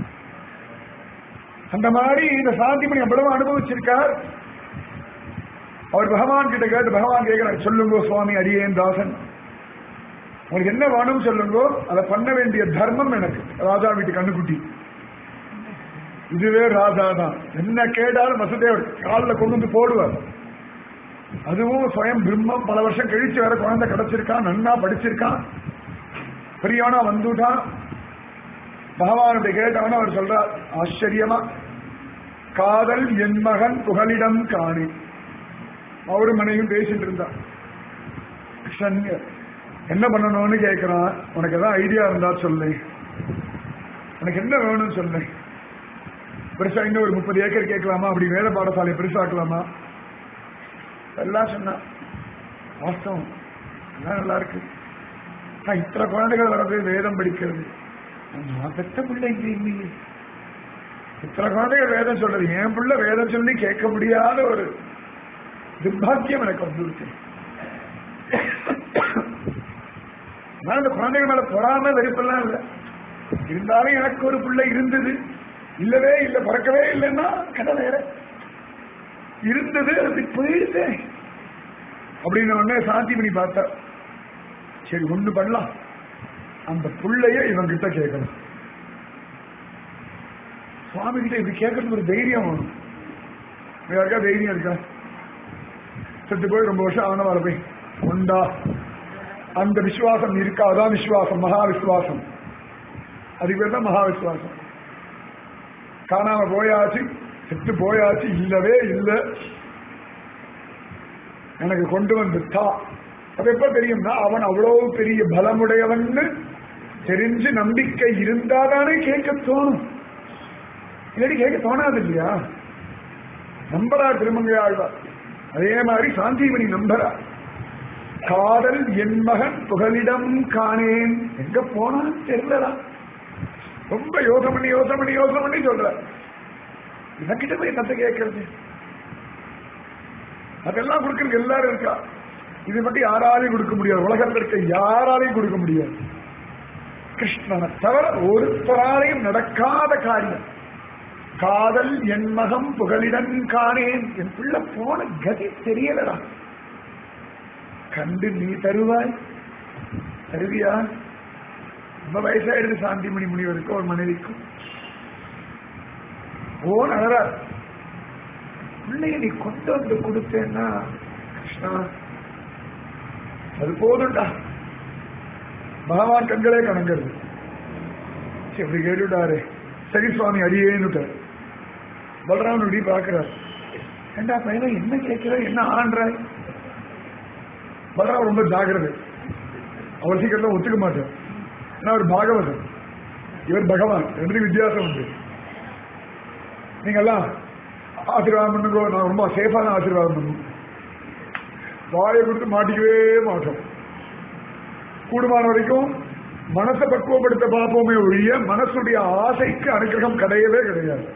அந்த மாதிரி இந்த சாந்திமணி எவ்வளவு அனுபவிச்சிருக்கார் அவர் பகவான் கிட்ட கேட்டு பகவான் கேட்கிறார் சொல்லுங்கோ சுவாமி அடியேன் தாசன் உங்களுக்கு என்ன வேணும் சொல்லுங்கோ அதை பண்ண வேண்டிய தர்மம் எனக்கு ராஜா வீட்டு கண்ணுக்குட்டி இதுவே ராஜா தான் என்ன கேட்டாலும் வசுதேவர் காலில் கொண்டு வந்து போடுவார் அதுவும் சுயம் பிரம்மம் பல வருஷம் கழிச்சு வேற குழந்தை கிடைச்சிருக்கான் நன்னா படிச்சிருக்கான் பெரியவனா வந்துட்டான் பகவானுடைய கேட்டவன அவர் சொல்றார் ஆச்சரியமா காதல் என் மகன் புகலிடம் காணி அவரு மனைவியும் பேசிட்டு இருந்தா கிருஷ்ணன் என்ன பண்ணணும்னு கேட்கிறான் உனக்கு ஏதாவது ஐடியா இருந்தா சொல்லு உனக்கு என்ன வேணும்னு சொல்லு பெருசா இன்னும் ஒரு முப்பது ஏக்கர் கேட்கலாமா அப்படி வேலை பாடசாலை பெருசாக்கலாமா எல்லாம் சொன்னா வாஸ்தவம் எல்லாம் நல்லா இருக்கு நான் இத்தனை குழந்தைகள் வர்றது வேதம் படிக்கிறது நான் பெத்த பிள்ளை இங்க இல்லையே இத்தனை குழந்தைகள் வேதம் சொல்றது என் பிள்ளை வேதம் சொல்லி கேட்க முடியாத ஒரு துர்பாக்கியம் எனக்கு வந்துருச்சு நான் இந்த குழந்தைகள் மேல பொறாம வெறுப்பெல்லாம் இல்லை இருந்தாலும் எனக்கு ஒரு பிள்ளை இருந்தது இல்லவே இல்லை பிறக்கவே இல்லைன்னா கதை வேற இருந்தது அது போயிடுதே அப்படின்னு உடனே சாந்தி பண்ணி பார்த்தா சரி ஒண்ணு பண்ணலாம் அந்த புள்ளைய இவன் கிட்ட கேட்கணும் சுவாமி கிட்ட இப்படி கேட்கறதுக்கு ஒரு தைரியம் வேணும் யாருக்கா தைரியம் இருக்கா செத்து போய் ரொம்ப வருஷம் ஆனவால போய் உண்டா அந்த விசுவாசம் இருக்கா அதான் விசுவாசம் மகா விசுவாசம் அதுக்கு பேர் தான் மகா விசுவாசம் காணாம போயாச்சு செத்து போயாச்சு இல்லவே இல்லை எனக்கு கொண்டு வந்து தா அது எப்ப தெரியும்னா அவன் அவ்வளவு பெரிய பலமுடையவன்னு தெரிஞ்சு நம்பிக்கை இருந்தாதானே கேட்க தோணும் இல்லாட்டி கேட்க தோணாது இல்லையா நம்பரா திருமங்கை ஆழ்வார் அதே மாதிரி சாந்திமணி நம்பரா காதல் என் மகன் புகலிடம் காணேன் எங்க போனா தெரியலடா ரொம்ப யோசனை பண்ணி யோசனை பண்ணி யோசனை பண்ணி சொல்ற எனக்கிட்ட போய் என்னத்தை கேட்கறது அதெல்லாம் கொடுக்கறதுக்கு எல்லாரும் இருக்கா இது மட்டும் யாராலையும் கொடுக்க முடியாது உலகத்தில் இருக்க யாராலையும் கொடுக்க முடியாது கிருஷ்ணனை தவிர ஒருத்தராலையும் நடக்காத காரியம் காதல் என் மகம் புகலிடன் காணேன் என் பிள்ளை போன கதி தெரியலடா கண்டு நீ தருவாய் தருவியா ரொம்ப வயசாயிடுது சாந்திமணி முனிவருக்கும் ஒரு மனைவிக்கும் ஓ அழறா பிள்ளைய நீ கொண்டு வந்து கொடுத்தேன்னா கிருஷ்ணா அது போதும்டா பகவான் கண்களே கணங்கிறது சரி, இப்படி கேட்டுட்டாரு சரி சுவாமி அடியேன்னுட்டார் பலராமன் இப்படி பார்க்கிறார் ஏண்டா பையனை என்ன கேட்கிற என்ன ஆன்றாய் பலராமன் ரொம்ப ஜாகிரதை அவர் சீக்கிரம் ஒத்துக்க மாட்டார் ஏன்னா அவர் பாகவதர் இவர் பகவான் ரெண்டு வித்தியாசம் உண்டு நீங்கெல்லாம் ஆசீர்வாதம் பண்ணுங்க நான் ரொம்ப சேஃபான ஆசீர்வாதம் பண்ணுவோம் வாயை கொடுத்து மாட்டிக்கவே மாட்டோம் கூடுமான வரைக்கும் மனசை பக்குவப்படுத்த பார்ப்போமே ஒழிய மனசுடைய ஆசைக்கு அனுகிரகம் கிடையவே கிடையாது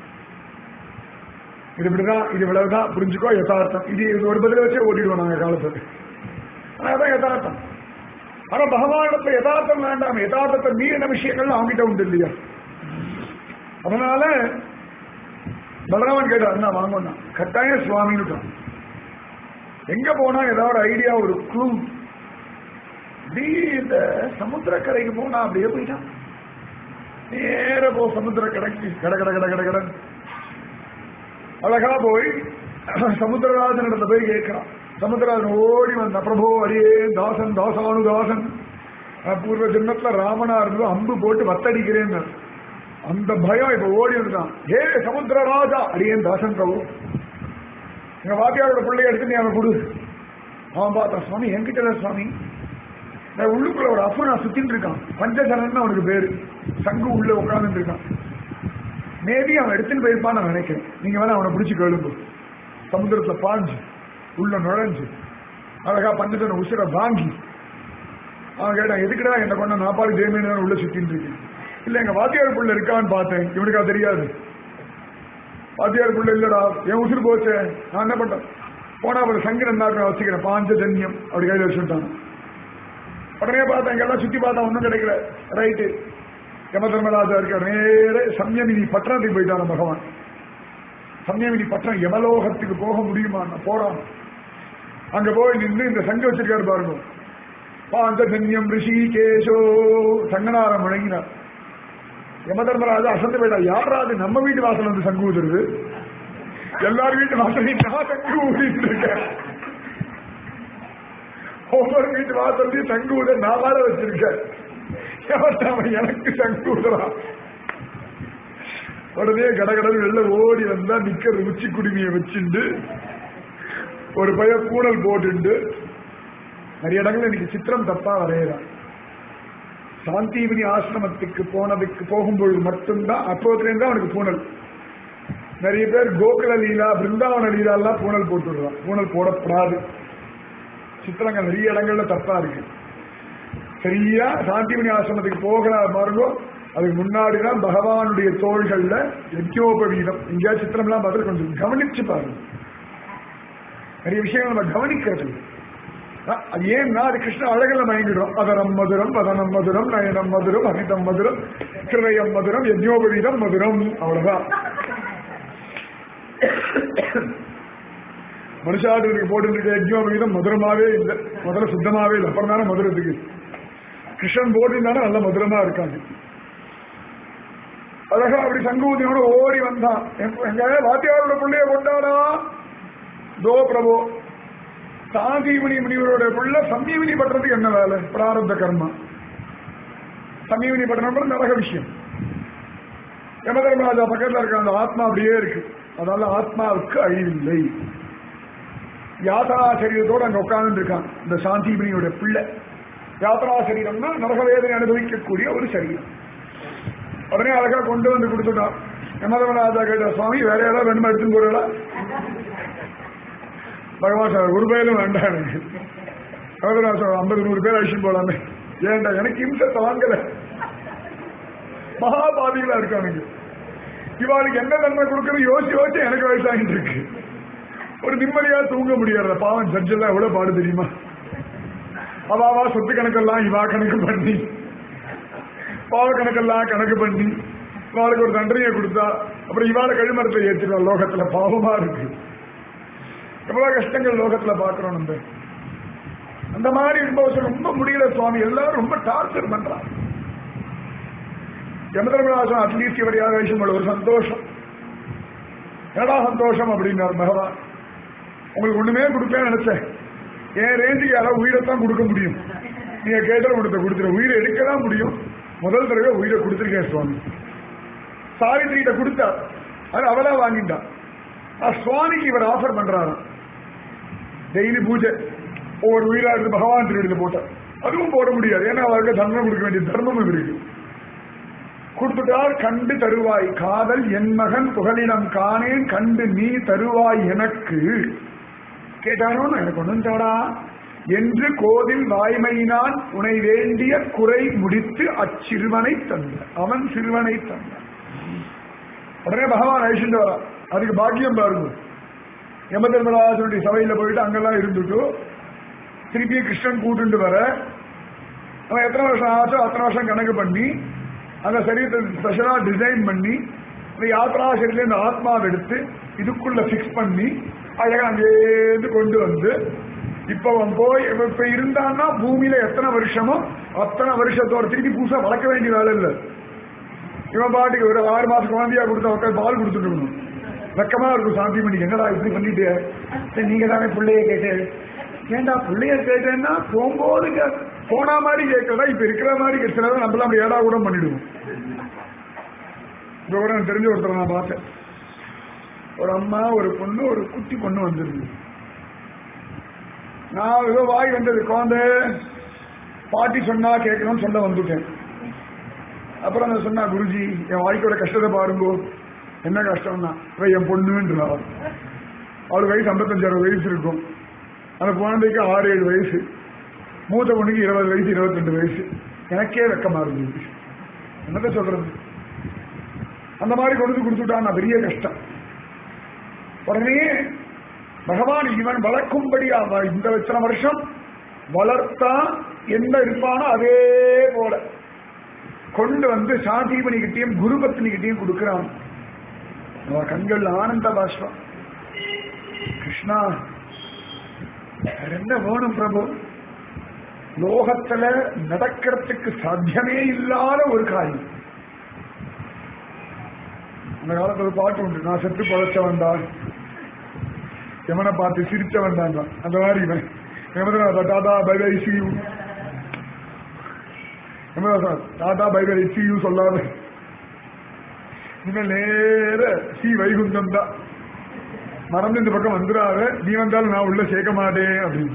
இது இப்படிதான் இது இவ்வளவுதான் புரிஞ்சுக்கோ யதார்த்தம் இது இது ஒரு பதில வச்சே ஓட்டிடுவோம் நாங்க காலத்துல ஆனா அதான் யதார்த்தம் ஆனா பகவானிடத்துல யதார்த்தம் வேண்டாம் யதார்த்தத்தை மீறின விஷயங்கள் அவங்கிட்ட உண்டு இல்லையா அதனால பலராமன் கேட்டார் நான் வாங்கணும் கட்டாயம் சுவாமின்னு எங்க போனா ஏதாவது ஐடியா ஒரு க்ளூ இப்படி இந்த சமுத்திரக்கரைக்கு போனா அப்படியே போயிட்டான் நேர போ சமுத்திரக்கரைக்கு கட கட கட கட கடன் அழகா போய் சமுத்திரராஜன் இடத்துல போய் கேட்கிறான் சமுத்திரராஜன் ஓடி வந்த பிரபோ அடியே தாசன் தாசானு தாசன் நான் பூர்வ ஜென்மத்துல ராமனா இருந்தது அம்பு போட்டு வத்தடிக்கிறேன் அந்த பயம் இப்ப ஓடி வந்துட்டான் ஏ சமுத்திரராஜா அடியேன் தாசன் பிரபு எங்க வாத்தியாரோட பிள்ளைய எடுத்து நீ அவன் கொடு அவன் பார்த்தான் சுவாமி என்கிட்ட இல்ல சுவாமி நான் உள்ளுக்குள்ள ஒரு அசுரா சுத்தின்னு இருக்கான் பஞ்சசரன் அவனுக்கு பேரு சங்கு உள்ள உட்கார்ந்து இருக்கான் மேபி அவன் எடுத்துன்னு போயிருப்பான்னு நான் நினைக்கிறேன் நீங்க வேணா அவனை பிடிச்சு கேளுங்க சமுத்திரத்துல பாஞ்சு உள்ள நுழைஞ்சு அழகா பஞ்சசன உசிர வாங்கி அவன் கேட்டான் எதுக்குடா என்ன கொண்ட நாப்பாடு ஜெயமேனு உள்ள சுத்தின்னு இருக்கு இல்ல எங்க வாத்தியார் புள்ள இருக்கான்னு பார்த்தேன் இவனுக்கு அது தெரியாது வாத்தியார் புள்ள இல்லடா என் உசுறு போச்சே நான் என்ன பண்ணேன் போனா ஒரு சங்கரன் தான் வச்சுக்கிறேன் பாஞ்ச ஜன்யம் அப்படி கையில் வச்சுட்டான் உடனே பார்த்தேன் இங்கெல்லாம் சுத்தி பார்த்தா ஒன்றும் கிடைக்கல ரைட்டு யம தர்மராஜா இருக்க நேர சம்யமினி பட்டணத்துக்கு போயிட்டான் பகவான் சம்யமினி பட்டணம் யமலோகத்துக்கு போக முடியுமா போறான் அங்க போய் நின்று இந்த சங்கம் வச்சிருக்காரு பாருங்க பாஞ்சஜன்யம் ரிஷிகேஷோ சங்கனாரம் முழங்கினார் யம தர்மராஜா அசந்து போயிட்டா யாரா அது நம்ம வீட்டு வாசல் வந்து சங்கு ஊதுறது எல்லார் வீட்டு வாசலையும் நான் சங்கு ஊதிட்டு இருக்கேன் ஒவ்வொரு வீட்டு வாசல்லையும் சங்கு ஊத நான் வாழ வச்சிருக்கேன் எவன் அவன் எனக்கு சங்கு ஊதுறான் உடனே கடகடல் வெளில ஓடி வந்தா நிக்கிற உச்சி குடுமியை வச்சுண்டு ஒரு பைய கூடல் போட்டுண்டு நிறைய இடங்கள்ல இன்னைக்கு சித்திரம் தப்பா வரையறான் சாந்திவினி ஆசிரமத்துக்கு போனதுக்கு போகும்பொழுது மட்டும்தான் அப்போதுலேருந்து அவனுக்கு பூனல் நிறைய பேர் கோகுல லீலா பிருந்தாவன லீலா எல்லாம் பூனல் போட்டுடுறான் பூனல் போடப்படாது சித்திரங்கள் நிறைய இடங்கள்ல தப்பா இருக்கு சரியா சாந்திவினி ஆசிரமத்துக்கு போகிற பாருங்கோ அதுக்கு முன்னாடிதான் பகவானுடைய தோள்கள்ல யஜ்யோபவீதம் எங்கேயா சித்திரம்லாம் பார்த்து கொஞ்சம் கவனிச்சு பாருங்க நிறைய விஷயங்கள் நம்ம கவனிக்கிறது இல்லை. அஹ் அது ஏன்னா அது கிருஷ்ண அழகில் மயங்கிடும் அதரம் மதுரம் வதனம் மதுரம் நயனம் மதுரம் அமிதம் மதுரம் கிருதயம் மதுரம் யஜ்யோபவீதம் மதுரம் அவ்வளவுதான் மனுஷாட்டுக்கு போட்டு யஜ்யோபவீதம் மதுரமாவே இல்லை முதல்ல சுத்தமாவே இல்லை அப்புறம் தானே மதுரத்துக்கு கிருஷ்ணன் போட்டிருந்தானே நல்ல மதுரமா இருக்காங்க அழகா அப்படி சங்கூதியோட ஓடி வந்தான் எங்க- எங்க வாத்தியாரோட பிள்ளைய கொண்டாடா தோ பிரபு சாந்தீமணி முனிவரோட புள்ள சமீவனி பண்றதுக்கு என்ன வேலை பிராரப்த கர்மா சமீவனி பட்டணம் நரக விஷயம் யமதர்மராஜா பக்கத்துல இருக்க அந்த ஆத்மா அப்படியே இருக்கு அதனால ஆத்மாவுக்கு அழிவில்லை யாத்ரா சரீரத்தோட அங்க உட்கார்ந்து இருக்கான் இந்த சாந்திபினியோட பிள்ளை யாத்ரா சரீரம்னா நரகவேதனை அனுபவிக்கக்கூடிய ஒரு சரீரம் உடனே அழகா கொண்டு வந்து கொடுத்துட்டான் யமதமராஜா கேட்ட சுவாமி வேற யாராவது வேணுமா எடுத்துன்னு போறா பகவான் சார் ஒரு பேரும் வேண்டாம் எனக்கு யமதமராஜா ஐம்பது நூறு பேர் அழிச்சுட்டு போலாமே ஏன்டா எனக்கு இம்சை தாங்கல மகாபாதிகளா இருக்கானுங்க இவாளுக்கு என்ன நன்மை கொடுக்கணும் யோசிச்சு யோசிச்சு எனக்கு வயசாகிட்டு இருக்கு ஒரு நிம்மதியா தூங்க முடியாத பாவம் ஜட்ஜ் எல்லாம் எவ்வளவு பாடு தெரியுமா அவாவா சொத்து கணக்கெல்லாம் இவா கணக்கு பண்ணி பாவ கணக்கெல்லாம் கணக்கு பண்ணி இவாளுக்கு ஒரு தண்டனையை கொடுத்தா அப்புறம் இவாளை கழிமரத்தை ஏற்றிடுவா லோகத்துல பாவமா இருக்கு எவ்வளவு கஷ்டங்கள் லோகத்துல பாக்குறோம் நம்ம அந்த மாதிரி இருக்கும்போது ரொம்ப முடியல சுவாமி எல்லாரும் ரொம்ப டார்ச்சர் பண்றான் யமதர்மராசன் அட்லீஸ்ட் இவர் யார் விஷயம் ஒரு சந்தோஷம் என்னடா சந்தோஷம் அப்படின்னார் பகவான் உங்களுக்கு ஒண்ணுமே கொடுப்பேன்னு நினைச்சேன் என் ரேஞ்சுக்கு யாராவது உயிரைத்தான் கொடுக்க முடியும் நீங்க கேட்டல கொடுத்த கொடுத்துரு உயிரை எடுக்க தான் முடியும் முதல் தடவை உயிரை கொடுத்துருக்கேன் சுவாமி சாவித்திரிகிட்ட கொடுத்தார் அது அவளா வாங்கிட்டான் ஆனா சுவாமிக்கு இவர் ஆஃபர் பண்றாராம் டெய்லி பூஜை ஒவ்வொரு உயிரா இருந்து பகவான் திருவிழா போட்டார் அதுவும் போட முடியாது ஏன்னா அவருக்கு தர்மம் கொடுக்க வேண்டிய தர்மமும் இருக்கு கொடுத்துட்டார் கண்டு தருவாய் காதல் என் மகன் புகலிடம் காணேன் கண்டு நீ தருவாய் எனக்கு கேட்டானோ எனக்கு ஒண்ணும் தாடா என்று கோதில் வாய்மையினான் உனை வேண்டிய குறை முடித்து அச்சிறுவனை தந்த அவன் சிறுவனை தந்த உடனே பகவான் அழிச்சுட்டு வரா அதுக்கு பாக்கியம் பாருங்க யம தர்மராஜனுடைய சபையில போயிட்டு அங்கெல்லாம் இருந்துட்டு திருப்பி கிருஷ்ணன் கூட்டுண்டு வர அவன் எத்தனை வருஷம் ஆச்சோ அத்தனை வருஷம் கணக்கு பண்ணி அந்த சரீரத்தை ஸ்பெஷலா டிசைன் பண்ணி இந்த யாத்ரா சரீரம் இந்த ஆத்மாவை எடுத்து இதுக்குள்ள பிக்ஸ் பண்ணி அழகா அங்கேருந்து கொண்டு வந்து இப்ப அவன் போய் இப்ப இப்ப இருந்தான்னா பூமியில எத்தனை வருஷமோ அத்தனை வருஷத்தோட திருப்பி புதுசா வளர்க்க வேண்டிய வேலை இல்லை இவன் பாட்டுக்கு ஒரு ஆறு மாசம் குழந்தையா கொடுத்தா உட்காந்து பால் கொடுத்துட்டு இருக்கணும் வெக்கமா இருக்கும் சாந்தி பண்ணி என்னடா இப்படி பண்ணிட்டு சரி, நீங்க தானே பிள்ளைய கேட்டு ஏன்டா பிள்ளைய கேட்டேன்னா போகும்போது கே- போனா மாதிரி கேட்கறதா இப்ப இருக்கிற மாதிரி கேட்கறதா நம்மளாம் அப்படி ஏடா கூட பண்ணிடுவோம் இப்ப கூட எனக்கு தெரிஞ்ச ஒருத்தர் நான் பார்த்தேன் ஒரு அம்மா ஒரு பொண்ணு ஒரு குட்டி பொண்ணு வந்திருந்து நான் ஏதோ வாய் வந்தது குழந்தை பாட்டி சொன்னா கேட்கணும்னு சொல்ல வந்துட்டேன் அப்புறம் நான் சொன்னா குருஜி என் வாழ்க்கையோட கஷ்டத்தை பாருங்கோ என்ன கஷ்டம்னா இவ என் பொண்ணுன்றா அவளுக்கு வயசு ஐம்பத்தஞ்சாறு வயசு இருக்கும் அந்த குழந்தைக்கு ஆறு ஏழு வயசு மூத்த பொண்ணுக்கு இருபது வயசு இருபத்தி வயசு எனக்கே வெக்கமா இருந்தது என்னத்த சொல்றது அந்த மாதிரி கொண்டு வந்து கொடுத்துட்டான் பெரிய கஷ்டம் உடனே பகவான் இவன் வளர்க்கும்படி அவன் இந்த இத்தனை வருஷம் வளர்த்தா என்ன இருப்பானோ அதே போல கொண்டு வந்து சாந்திபனிகிட்டையும் குருபத்னிகிட்டையும் கொடுக்கிறான் அவன் கண்கள் ஆனந்த பாஷ்பம் கிருஷ்ணா வேற என்ன வேணும் பிரபு லோகத்துல நடக்கிறதுக்கு சாத்தியமே இல்லாத ஒரு காரியம் அந்த காலத்துல ஒரு பாட்டு உண்டு நான் செத்து பழச்ச வந்தான் எவனை பார்த்து சிரிச்ச வந்தான் அந்த மாதிரி இவன் எமதா tata bye bye see you எமதா sir tata bye bye see you சொல்லாத இவன் நேர சி வைகுண்டம் தான் மறந்து இந்த பக்கம் வந்துடாத நீ வந்தாலும் நான் உள்ள சேர்க்க மாட்டேன் அப்படின்னு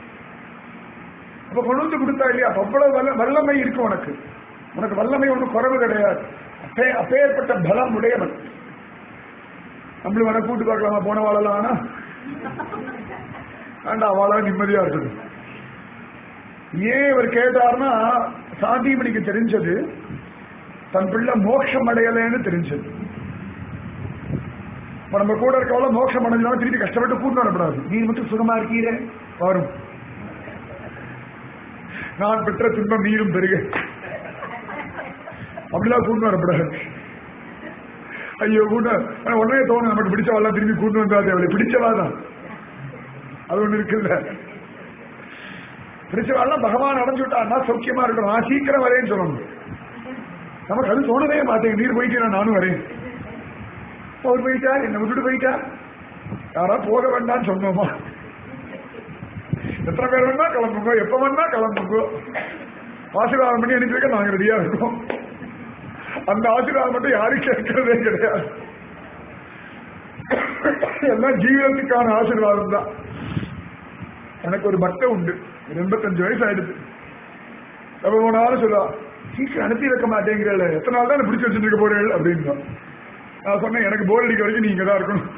அப்ப கொண்டு வந்து கொடுத்தா இல்லையா அப்ப அவ்வளவு வல்ல வல்லமை இருக்கு உனக்கு உனக்கு வல்லமை ஒன்றும் குறைவு கிடையாது அப்பே அப்பேற்பட்ட பலம் உடையவன் நம்மளும் வேணா கூட்டு பார்க்கலாமா போன வாழலாம் ஆனா வேண்டாம் அவளா நிம்மதியா இருக்குது ஏன் இவர் கேட்டார்னா சாந்திமணிக்கு தெரிஞ்சது தன் பிள்ளை மோட்சம் அடையலைன்னு தெரிஞ்சது இப்ப நம்ம கூட இருக்கவள மோட்சம் அடைஞ்சாலும் திருப்பி கஷ்டப்பட்டு கூட்டு வரப்படாது நீ மட்டும் சுகமா இருக்கீரே வரும் நான் பெற்ற துன்பம் நீரும் பெருக அப்படிலாம் கூட்டு வரப்படாது ஐயோ கூட்ட ஆனா உடனே தோணும் நமக்கு பிடிச்சவாள் திரும்பி கூட்டு வந்தா தேவை பிடிச்சவா தான் அது ஒண்ணு இருக்குல்ல பிடிச்சவாள்லாம் பகவான் அடைஞ்சு விட்டான்னா சௌக்கியமா இருக்கணும் நான் சீக்கிரம் வரேன்னு சொல்லணும் நமக்கு அது தோணவே மாட்டேங்க நீர் போயிட்டு நானும் வரேன் அவர் போயிட்டார் என்ன விட்டுட்டு போயிட்டார் யாரா போக வேண்டாம்னு சொன்னோமா எத்தனை பேர் வேணா கிளம்புங்க எப்ப வேணா கிளம்புங்க ஆசீர்வாதம் பண்ணி அனுப்பியிருக்க நாங்க ரெடியா இருக்கோம் அந்த ஆசீர்வாதம் மட்டும் யாரும் கேட்கறதே கிடையாது எல்லாம் ஜீவனத்துக்கான ஆசீர்வாதம் தான் எனக்கு ஒரு பக்த உண்டு ஒரு எண்பத்தஞ்சு வயசு ஆயிடுது எப்ப போனாலும் சொல்லுவா சீக்கிரம் அனுப்பி வைக்க மாட்டேங்கிறல எத்தனை நாள் தான் பிடிச்சி வச்சுட்டு இருக்க போறேன் அப்படின்னு நான் சொன்னேன் எனக்கு போர் அடிக்க வரைக்கும் நீங்க தான் இருக்கணும்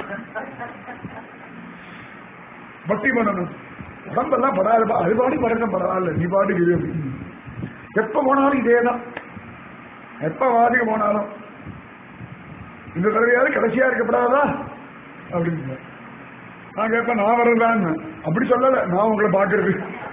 பக்தி பண்ணணும் உடம்பெல்லாம் படாதுப்பா அது பாடி பறக்கம் பரவாயில்ல நீ பாட்டுக்கு இது அப்படின்னு எப்ப போனாலும் இதே தான் எப்ப வாதிக்க போனாலும் இந்த தடவையாவது கடைசியா இருக்கப்படாதா அப்படின்னு நான் கேட்பேன் நான் வர்றதான் அப்படி சொல்லல நான் உங்களை பாக்குறது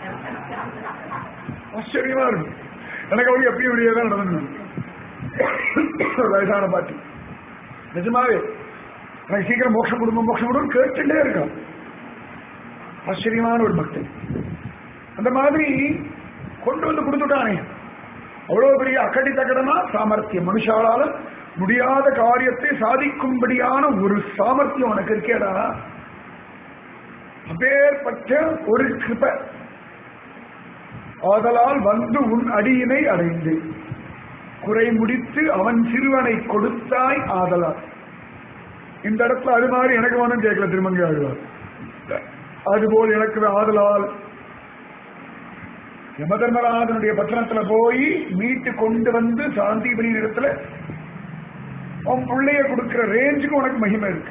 ஆச்சரியமா இருக்கும் எனக்கு அவங்க எப்பயும் இப்படியே தான் நடந்து வயசான பாட்டி நிஜமாவே எனக்கு சீக்கிரம் மோட்சம் குடும்பம் மோட்சம் குடும்பம் கேட்டுட்டே இருக்கான் ஆச்சரியமான ஒரு பக்தன் அந்த மாதிரி கொண்டு வந்து கொடுத்துட்டானே அவ்வளவு பெரிய அக்கடி தகடமா சாமர்த்தியம் மனுஷாலால முடியாத காரியத்தை சாதிக்கும்படியான ஒரு சாமர்த்தியம் உனக்கு இருக்கேடா அப்பேற்பட்ட ஒரு கிருப ஆதலால் வந்து உன் அடியினை அடைந்து குறை முடித்து அவன் சிறுவனை கொடுத்தாய் ஆதலால் இந்த இடத்துல அது மாதிரி எனக்கு வேணும் கேட்கல திருமங்கி ஆழ்வார் அதுபோல் எனக்கு ஆதலால் யமதர்மராஜனுடைய பட்டணத்துல போய் மீட்டு கொண்டு வந்து சாந்திபதி இடத்துல உன் பிள்ளைய கொடுக்கிற ரேஞ்சுக்கு உனக்கு மகிமை இருக்கு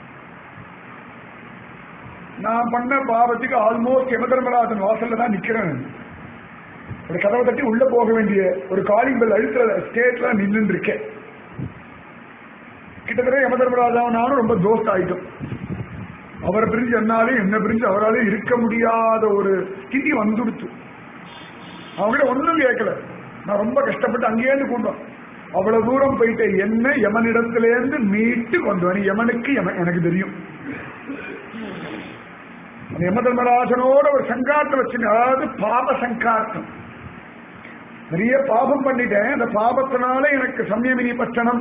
நான் பண்ண பாவத்துக்கு ஆல்மோஸ்ட் யமதர்மராஜன் வாசல்ல தான் நிக்கிறேன் ஒரு கதவை தட்டி உள்ள போக வேண்டிய ஒரு காலிங் பெல் அழுத்துற ஸ்டேட்ல நின்று இருக்கேன் கிட்டத்தட்ட யமதர்மராஜாவும் நானும் ரொம்ப தோஸ்த் ஆயிட்டோம் அவரை பிரிஞ்சு என்னாலே என்ன பிரிஞ்சு அவராலே இருக்க முடியாத ஒரு ஸ்திதி வந்துடுச்சு அவங்ககிட்ட ஒன்றும் கேட்கல நான் ரொம்ப கஷ்டப்பட்டு அங்கேயிருந்து கூட்டோம் அவ்வளவு தூரம் போயிட்டு என்ன யமனிடத்திலேருந்து மீட்டு கொண்டு வர யமனுக்கு யம- எனக்கு தெரியும் அந்த யமதர்மராஜனோட ஒரு சங்காத்தம் வச்சு அதாவது பாப சங்காத்தம் நிறைய பாபம் பண்ணிட்டேன் அந்த பாபத்தினால எனக்கு சம்யமினி பட்டணம்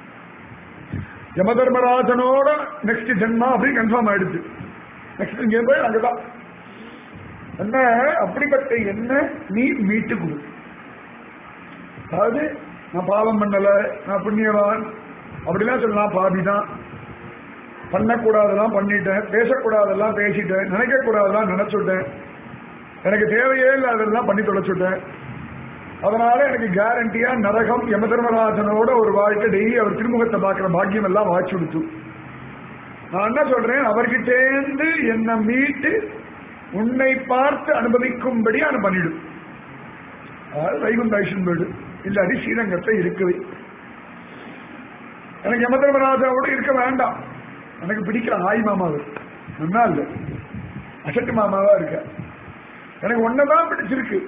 யமதர்மராஜனோட நெக்ஸ்ட் ஜென்மா அப்படி கன்ஃபார்ம் ஆயிடுச்சு நெக்ஸ்ட் இங்கே போய் அங்கதான் என்ன அப்படிப்பட்ட என்ன நீ மீட்டு கொடு அதாவது நான் பாவம் பண்ணல நான் புண்ணியவான் அப்படிலாம் சொல்லலாம் பாபி தான் பண்ணக்கூடாதெல்லாம் பண்ணிட்டேன் பேசக்கூடாதெல்லாம் பேசிட்டேன் நினைக்கக்கூடாதெல்லாம் நினைச்சுட்டேன் எனக்கு தேவையே இல்லாதெல்லாம் பண்ணி தொலைச்சுட்டேன் அதனால எனக்கு கேரண்டியா நரகம் யமதர்மராஜனோட ஒரு வாழ்க்கை டெய்லி அவர் திருமுகத்தை பார்க்கிற பாக்கியம் எல்லாம் வாய்ச்சி கொடுத்து நான் என்ன சொல்றேன் அவர்கிட்டேந்து என்னை மீட்டு உன்னை பார்த்து அனுபவிக்கும்படி நான் பண்ணிடும் அதாவது வைகுண்ட ஐஷன் வீடு இல்லாட்டி ஸ்ரீரங்கத்தை இருக்கவே எனக்கு யமதர்மராஜாவோட இருக்க வேண்டாம் எனக்கு பிடிக்கிற ஆய் மாமாவு நல்லா இல்ல அசட்டு மாமாவா இருக்க எனக்கு ஒன்னதான் பிடிச்சிருக்கு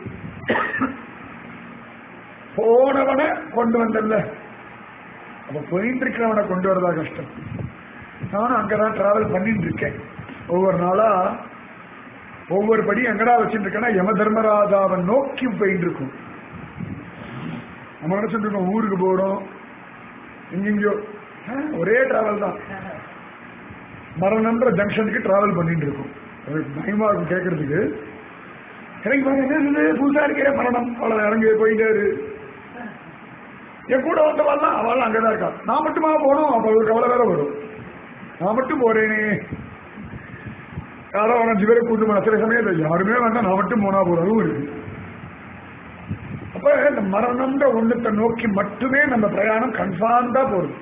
போனவனை கொண்டு வந்தல்ல அப்ப போயிட்டு இருக்கிறவனை கொண்டு வரதா கஷ்டம் நானும் அங்கதான் டிராவல் பண்ணிட்டு இருக்கேன் ஒவ்வொரு நாளா ஒவ்வொரு படி எங்கடா வச்சுட்டு இருக்கேன்னா யம தர்மராஜாவை நோக்கி போயிட்டு இருக்கும் நம்ம நினைச்சிட்டு இருக்கோம் ஊருக்கு போறோம் எங்கெங்கயோ ஆ, ஒரே டிராவல் தான் மரணம்ன்ற ஜங்ஷனுக்கு டிராவல் பண்ணிட்டு இருக்கும் அது பயமா இருக்கும் கேட்கறதுக்கு எனக்கு பாருங்க, என்ன இது புதுசா இருக்கிற மரணம் அவ்வளவு இறங்கி போயிட்டே இரு என் கூட வந்தவாள்லாம் அவள் அங்கதான் இருக்கா நான் மட்டுமா போகணும் அப்ப ஒரு கவலை வேற வரும் நான் மட்டும் போறேனே யாரோ ஒரு அஞ்சு பேரை கூட்டு போன சில சமயம் யாருமே வேண்டாம் நான் மட்டும் போனா போறதும் இருக்கு அப்ப இந்த மரணம்ன்ற ஒண்ணுத்தை நோக்கி மட்டுமே நம்ம பிரயாணம் கன்ஃபார்ம் தான் போறது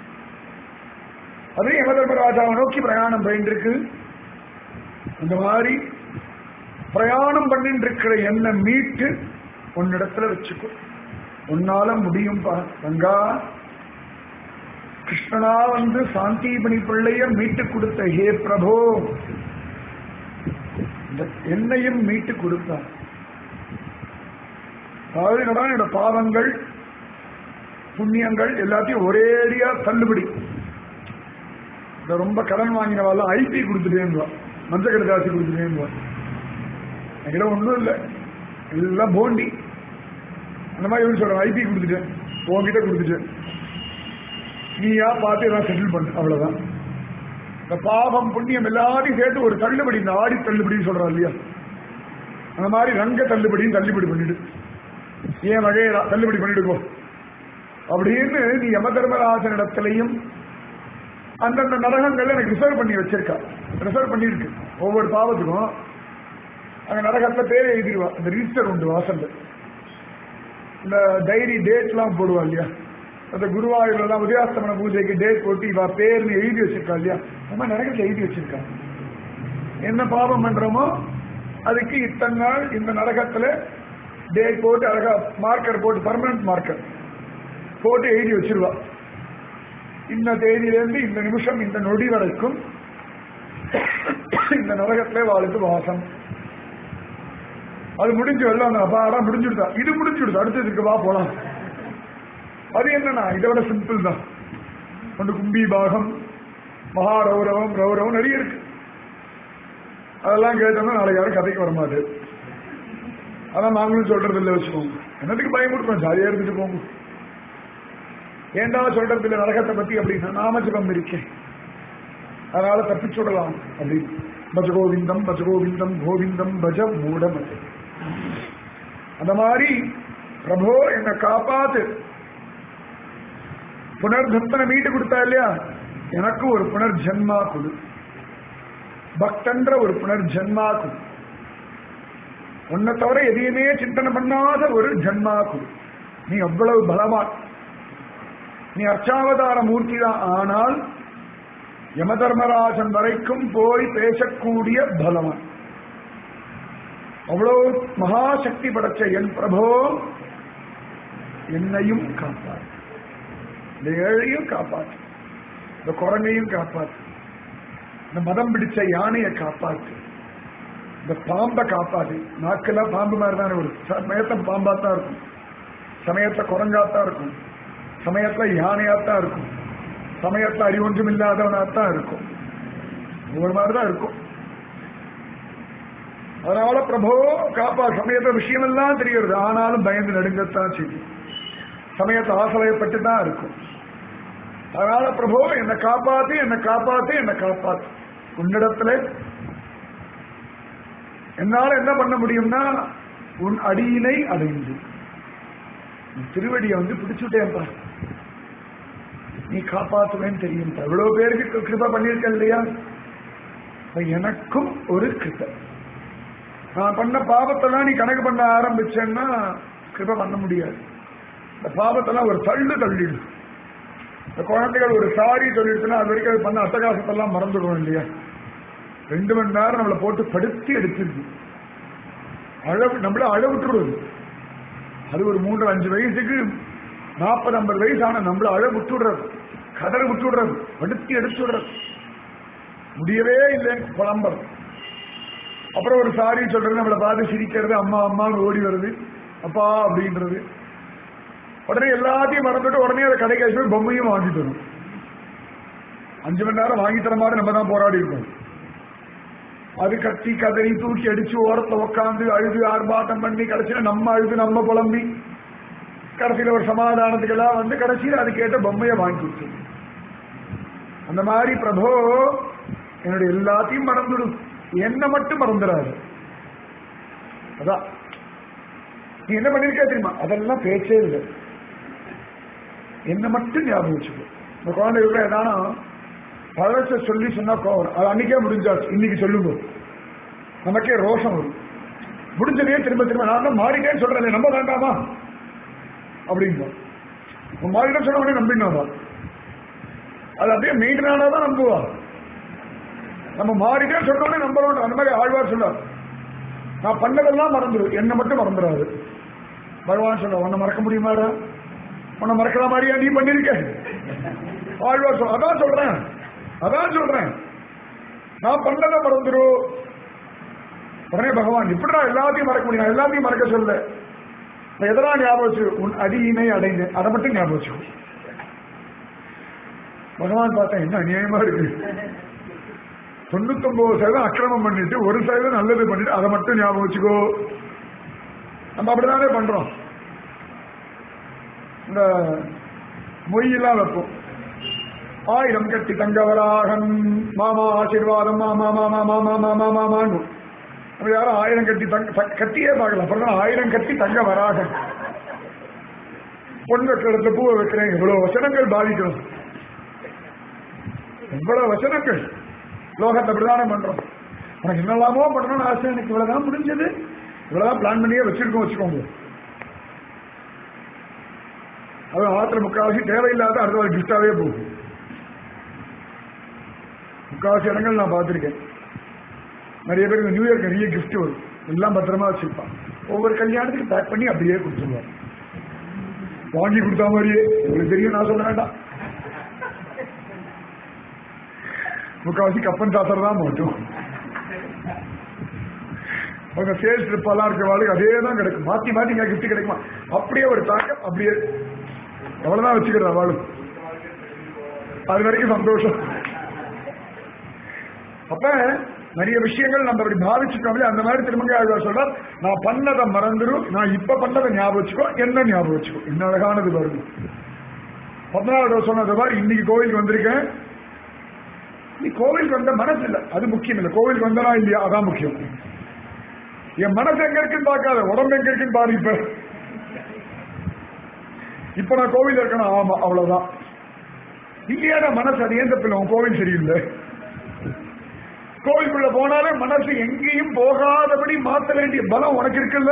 அதே யமதர்மராஜாவை நோக்கி பிரயாணம் போயிட்டு இருக்கு அந்த மாதிரி பிரயாணம் பண்ணிட்டு இருக்கிற என்ன மீட்டு உன்னிடத்துல வச்சுக்கோ உன்னால முடியும்பா ரங்கா கிருஷ்ணனா வந்து சாந்திபணி பிள்ளைய மீட்டு கொடுத்த ஹே பிரபோ இந்த என்னையும் மீட்டு கொடுத்தார் அதாவது என்னடா என்னோட பாவங்கள் புண்ணியங்கள் எல்லாத்தையும் ஒரேடியா தள்ளுபடி இந்த ரொம்ப கடன் வாங்கினவாள் ஐபி கொடுத்துட்டேன்வா மஞ்ச கடுதாசி கொடுத்துட்டேன்வா என்கிட்ட ஒன்றும் இல்லை எல்லாம் போண்டி அந்த மாதிரி எப்படி சொல்றேன் ஐபி கொடுத்துட்டேன் உன்கிட்ட கொடுத்துட்டேன் நீயா பார்த்து எல்லாம் செட்டில் பண்ணு அவ்வளவுதான் இந்த பாவம் புண்ணியம் எல்லாத்தையும் சேர்த்து ஒரு தள்ளுபடி இந்த ஆடி தள்ளுபடின்னு சொல்றா இல்லையா அந்த மாதிரி ரங்க தள்ளுபடியும் தள்ளுபடி பண்ணிடு ஏன் வகையை தள்ளுபடி பண்ணிடுங்கோ அப்படின்னு நீ யம தர்மராஜனிடத்திலையும் அந்தந்த நரகங்கள் எனக்கு ரிசர்வ் பண்ணி வச்சிருக்கா ரிசர்வ் பண்ணியிருக்கு ஒவ்வொரு பாவத்துக்கும் அங்க நரகத்துல பேர் எழுதிடுவா அந்த ரிஜிஸ்டர் உண்டு வாசல்ல இந்த டைரி டேட் எல்லாம் போடுவா இல்லையா அந்த குருவாயூர்ல எல்லாம் உதயாஸ்தமன பூஜைக்கு டேட் போட்டு இவா பேர்னு எழுதி வச்சிருக்கா இல்லையா நம்ம நரகத்துல எழுதி வச்சிருக்கா என்ன பாவம் பண்றோமோ அதுக்கு இத்தனை நாள் இந்த நரகத்துல டேட் போட்டு அழகா மார்க்கர் போட்டு பர்மனன்ட் மார்க்கர் போட்டு எழுதி வச்சிருவா இந்த தேதியிலிருந்து இந்த நிமிஷம் இந்த நொடி வரைக்கும் இந்த நரகத்திலே வாழுக்கு வாசம் அது முடிஞ்சு வெள்ளம் அந்த அபாரா முடிஞ்சுடுதா இது முடிஞ்சுடுது அடுத்ததுக்கு வா போலாம் அது என்னன்னா இதை விட சிம்பிள் தான் ஒன்று கும்பி பாகம் மகா ரௌரவம் ரௌரவம் நிறைய இருக்கு அதெல்லாம் கேட்டோம்னா நாளைக்கு யாரும் கதைக்கு வரமாது அதான் நாங்களும் சொல்றது இல்லை வச்சுக்கோங்க என்னத்துக்கு பயமுடுறோம் ஜாலியா இருந்துட்டு போங்க ஏண்டா சொல்றது இல்லை நரகத்தை பத்தி அப்படின்னா நாமஜபம் இருக்கேன் அதனால தப்பிச்சு விடலாம் அப்படின்னு பஜ கோவிந்தம் பஜ கோவிந்தம் கோவிந்தம் பஜ மூடமது அந்த மாதிரி பிரபோ என்னை காப்பாத்து புனர்தத்தனை மீட்டு கொடுத்தா இல்லையா எனக்கு ஒரு புனர்ஜன்மா கொடு பக்தன்ற ஒரு புனர்ஜன்மா கொடு உன்னை தவிர எதையுமே சிந்தனை பண்ணாத ஒரு ஜன்மா கொடு நீ அவ்வளவு பலவான் நீ அர்ச்சாவதார மூர்த்தி தான் ஆனால் யமதர்மராஜன் வரைக்கும் போய் பேசக்கூடிய பலவன் அவ்வளோ மகாசக்தி படைச்ச என் பிரபோ என்னையும் காப்பாற்று இந்த ஏழையும் காப்பாற்று இந்த குரங்கையும் காப்பாற்று இந்த மதம் பிடிச்ச யானையை காப்பாற்று இந்த பாம்பை காப்பாற்று நாக்கெல்லாம் பாம்பு மாதிரி தானே ஒரு சமயத்தை பாம்பா தான் இருக்கும் சமயத்தை குரங்காத்தான் இருக்கும் சமயத்துல யானையாத்தான் இருக்கும் சமயத்துல அறிவொன்றும் இல்லாதவனாத்தான் இருக்கும் ஒரு மாதிரிதான் இருக்கும் அதனால பிரபோ காப்பா சமயத்துல விஷயம் எல்லாம் தெரிகிறது ஆனாலும் பயந்து நடுங்கத்தான் செய்யும் சமயத்தை ஆசலையப்பட்டு தான் இருக்கும் அதனால பிரபோ என்னை காப்பாத்து என்னை காப்பாத்து என்னை காப்பாத்து உன்னிடத்துல என்னால என்ன பண்ண முடியும்னா உன் அடியினை அடைந்து உன் திருவடியை வந்து பிடிச்சுட்டேன்ப்பா நீ காப்பாத்துவேன்னு தெரியும் எவ்வளவு பேருக்கு கிருப பண்ணியிருக்க இல்லையா அப்ப எனக்கும் ஒரு கிருப நான் பண்ண பாவத்தெல்லாம் நீ கணக்கு பண்ண ஆரம்பிச்சேன்னா கிருப பண்ண முடியாது இந்த பாவத்தெல்லாம் ஒரு தள்ளு தள்ளிடு இந்த குழந்தைகள் ஒரு சாரி சொல்லிடுச்சுன்னா அது வரைக்கும் அது பண்ண அட்டகாசத்தெல்லாம் மறந்துடுவோம் இல்லையா ரெண்டு மணி நேரம் நம்மளை போட்டு படுத்தி எடுத்துருக்கு அழகு நம்மள அழ விட்டுருவது அது ஒரு மூன்று அஞ்சு வயசுக்கு நாற்பது ஐம்பது வயசான நம்மள அழ விட்டுடுறது கதற விட்டுடுறது படுத்தி எடுத்துடுறது முடியவே இல்லை புலம்பர் அப்புறம் ஒரு சாரி சொல்றது நம்மளை பார்த்து சிரிக்கிறது அம்மா அம்மான்னு ஓடி வருது அப்பா அப்படின்றது உடனே எல்லாத்தையும் மறந்துட்டு உடனே அதை கடைக்கு போய் பொம்மையும் வாங்கிட்டு வரும் அஞ்சு மணி நேரம் வாங்கி தர மாதிரி நம்ம தான் போராடி இருக்கோம் அது கத்தி கதறி தூக்கி அடிச்சு ஓரத்துல உட்காந்து அழுது ஆர்ப்பாட்டம் பண்ணி கடைசியில நம்ம அழுது நம்ம புலம்பி கடைசியில ஒரு சமாதானத்துக்கெல்லாம் வந்து கடைசியில அது கேட்ட பொம்மையை வாங்கி கொடுத்து அந்த மாதிரி பிரபோ என்னுடைய எல்லாத்தையும் மறந்துடும் என்ன மட்டும் மறந்துடாது அதான் நீ என்ன பண்ணிருக்க தெரியுமா அதெல்லாம் பேச்சே இல்லை என்ன மட்டும் ஞாபகம் வச்சுக்கோ இந்த குழந்தைகளுக்கு ஏதானா பழச சொல்லி சொன்னா கோவம் அது அன்னைக்கே முடிஞ்சாச்சு இன்னைக்கு சொல்லுங்க நமக்கே ரோஷம் வரும் முடிஞ்சதே திரும்ப திரும்ப நான் தான் மாறிட்டேன்னு சொல்றேன் நம்ப வேண்டாமா அப்படின்பா உன் மாறிட்டேன்னு சொன்ன உடனே நம்பினாவா அது அப்படியே மெயின்டைன் ஆனாதான் நம்புவா நம்ம மாறிட்டே சொன்ன உடனே நம்பணும் அந்த மாதிரி ஆழ்வார் சொல்லார் நான் பண்ணதெல்லாம் மறந்துடும் என்ன மட்டும் மறந்துடாது பகவான் சொல்ல உன்னை மறக்க முடியுமாடா உன்னை மறக்கிற மாதிரியா நீ பண்ணிருக்க ஆழ்வார் சொல்ல அதான் சொல்றேன் அதான் சொல்றேன் நான் பண்ணதை மறந்துடும் உடனே பகவான் இப்படிடா எல்லாத்தையும் மறக்க முடியும் நான் எல்லாத்தையும் மறக்க சொல்ல நான் எதெல்லாம் ஞாபகம் வச்சு உன் அடியினை அடைந்தேன் அதை மட்டும் ஞாபகம் வச்சு பகவான் பார்த்தேன் என்ன அநியாயமா இருக்கு தொண்ணூத்தொன்பது சதவீதம் அக்கிரமம் பண்ணிட்டு ஒரு சதவீதம் நல்லது பண்ணிட்டு அதை மட்டும் ஞாபகம் வச்சுக்கோ நம்ம அப்படிதானே பண்றோம் இந்த மொய்யெல்லாம் வைப்போம் ஆயிரம் கட்டி தங்கவராகன் மாமா ஆசீர்வாதம் மாமா மாமா மாமா மாமா மாமான்னு நம்ம யாரும் ஆயிரம் கட்டி தங்க த- கட்டியே பார்க்கலாம் அப்புறம் ஆயிரம் கட்டி தங்க வராகன் பொன் வைக்கிற இடத்துல பூவை வைக்கிறேன் இவ்வளவு வசனங்கள் பாதிக்கணும் இவ்வளவு வசனங்கள் லோகத்தை பிரதானம் பண்றோம் உனக்கு என்னெல்லாமோ பண்ணணும்னு ஆசை எனக்கு இவ்வளவுதான் முடிஞ்சது இவ்வளவுதான் பிளான் பண்ணியே வச்சிருக்கோம் வச்சுக்கோங்க அது ஆத்திர முக்காவாசி தேவையில்லாத அடுத்த ஒரு கிஃப்டாவே போகும் முக்காவாசி இடங்கள் நான் பார்த்திருக்கேன் நிறைய பேர் இந்த நியூ இயர்க்கு நிறைய கிஃப்ட் வரும் எல்லாம் பத்திரமா வச்சிருப்பான் ஒவ்வொரு கல்யாணத்துக்கு பேக் பண்ணி அப்படியே கொடுத்துருவாங்க வாங்கி கொடுத்தா மாதிரியே உங்களுக்கு தெரியும் நான் சொல்ல வேண்டாம் முக்காவாசி கப்பன் சாசர் தான் மாட்டும் அவங்க சேல்ஸ் ட்ரிப்பெல்லாம் இருக்கிறவாளுக்கு அதே தான் கிடைக்கும் மாத்தி மாத்தி இங்க கிஃப்ட் கிடைக்குமா அப்படியே ஒரு பேக்கப் அப்படியே எவ்வளவுதான் வச்சுக்கிறா அவளும் அது வரைக்கும் சந்தோஷம் அப்ப நிறைய விஷயங்கள் நம்ம அப்படி பாவிச்சுட்டோம் அந்த மாதிரி திருமங்க ஆழ்வார் சொல்றார் நான் பண்ணதை மறந்துடும் நான் இப்ப பண்ணதை ஞாபகம் வச்சுக்கோ என்ன ஞாபகம் வச்சுக்கோ என்ன அழகானது வருது பதினாறு சொன்னது மாதிரி இன்னைக்கு கோவிலுக்கு வந்திருக்கேன் நீ கோவிலுக்கு வந்த மனசு இல்ல அது முக்கியம் இல்ல கோவிலுக்கு வந்தனா இல்லையா அதான் முக்கியம் என் மனசு எங்க இருக்குன்னு பார்க்காத உடம்பு எங்க இருக்குன்னு பாரு இப்ப இப்ப நான் கோவில் இருக்கணும் ஆமா அவ்வளவுதான் இல்லையாடா மனசு அது ஏன் தப்பில்லை உன் கோவில் சரியில்லை கோவிலுக்குள்ள போனாலே மனசு எங்கேயும் போகாதபடி மாத்த வேண்டிய பலம் உனக்கு இருக்குல்ல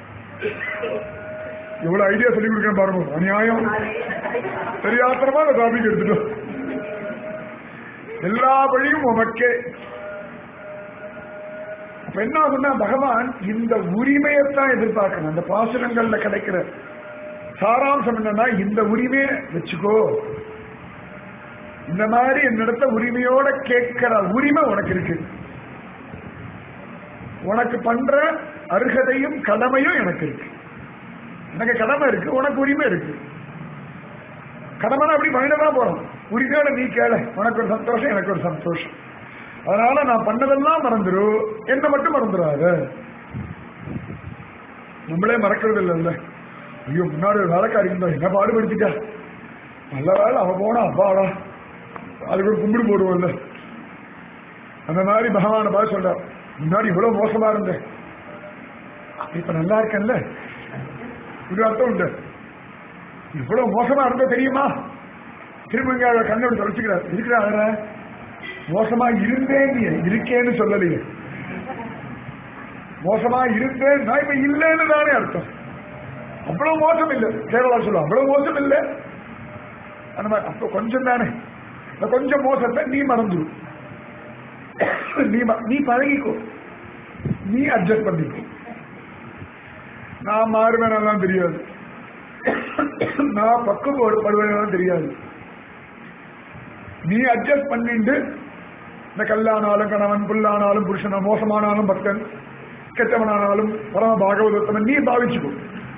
எவ்வளவு ஐடியா சொல்லி கொடுக்கணும் பாருங்க அநியாயம் தெரியாத்திரமா அந்த டாபிக் எடுத்துட்டோம் எல்லா வழியும் உமக்கே அப்ப என்ன ஆகும்னா பகவான் இந்த உரிமையைத்தான் எதிர்பார்க்கணும் அந்த பாசுரங்கள்ல கிடைக்கிற சாராம்சம் என்னன்னா இந்த உரிமையை வச்சுக்கோ இந்த மாதிரி என்னிடத்த உரிமையோட கேட்கிற உரிமை உனக்கு இருக்கு உனக்கு பண்ற அருகதையும் கடமையும் எனக்கு இருக்கு எனக்கு கடமை இருக்கு உனக்கு உரிமை இருக்கு கடமைனா அப்படி பண்ணிதான் போறோம் உரிமையோட நீ கேள உனக்கு ஒரு சந்தோஷம் எனக்கு ஒரு சந்தோஷம் அதனால நான் பண்ணதெல்லாம் மறந்துரு என்ன மட்டும் மறந்துடாத நம்மளே மறக்கிறது இல்லைல்ல ஐயோ முன்னாடி ஒரு வேலைக்காரி இருந்தா என்ன பாடுபடுத்திட்டா நல்ல வேலை அவ போனா அப்பாடா அதுக்கு ஒரு கும்பிடு போடுவோம்ல அந்த மாதிரி பகவான பார்த்து சொல்ற முன்னாடி இவ்வளவு மோசமா இருந்தேன் இப்ப நல்லா இருக்கேன்ல இது அர்த்தம் உண்டு இவ்வளவு மோசமா இருந்த தெரியுமா திரும்ப இங்க அவ கண்ணோட தொலைச்சுக்கிறார் இருக்கிறார மோசமா இருந்தேன் நீ இருக்கேன்னு சொல்லலையே மோசமா இருந்தேன் நான் இப்ப இல்லைன்னு தானே அர்த்தம் அவ்வளவு மோசம் இல்லை கேரளா சொல்ல அவ்வளவு மோசம் இல்லை அந்த மாதிரி அப்ப கொஞ்சம் தானே இந்த கொஞ்சம் மோசத்தை நீ மறந்துடு நீ ம- நீ பழகிக்கோ நீ அட்ஜஸ்ட் பண்ணிக்கோ நான் மாறுவேனெல்லாம் தெரியாது நான் பக்குவப்படுவேனெல்லாம் தெரியாது நீ அட்ஜஸ்ட் பண்ணிட்டு இந்த கல்லானாலும் கணவன் புல்லானாலும் புருஷன் மோசமானாலும் பக்தன் கெட்டவனானாலும் பரம பாகவதத்தவன் நீ பாவிச்சுக்கோ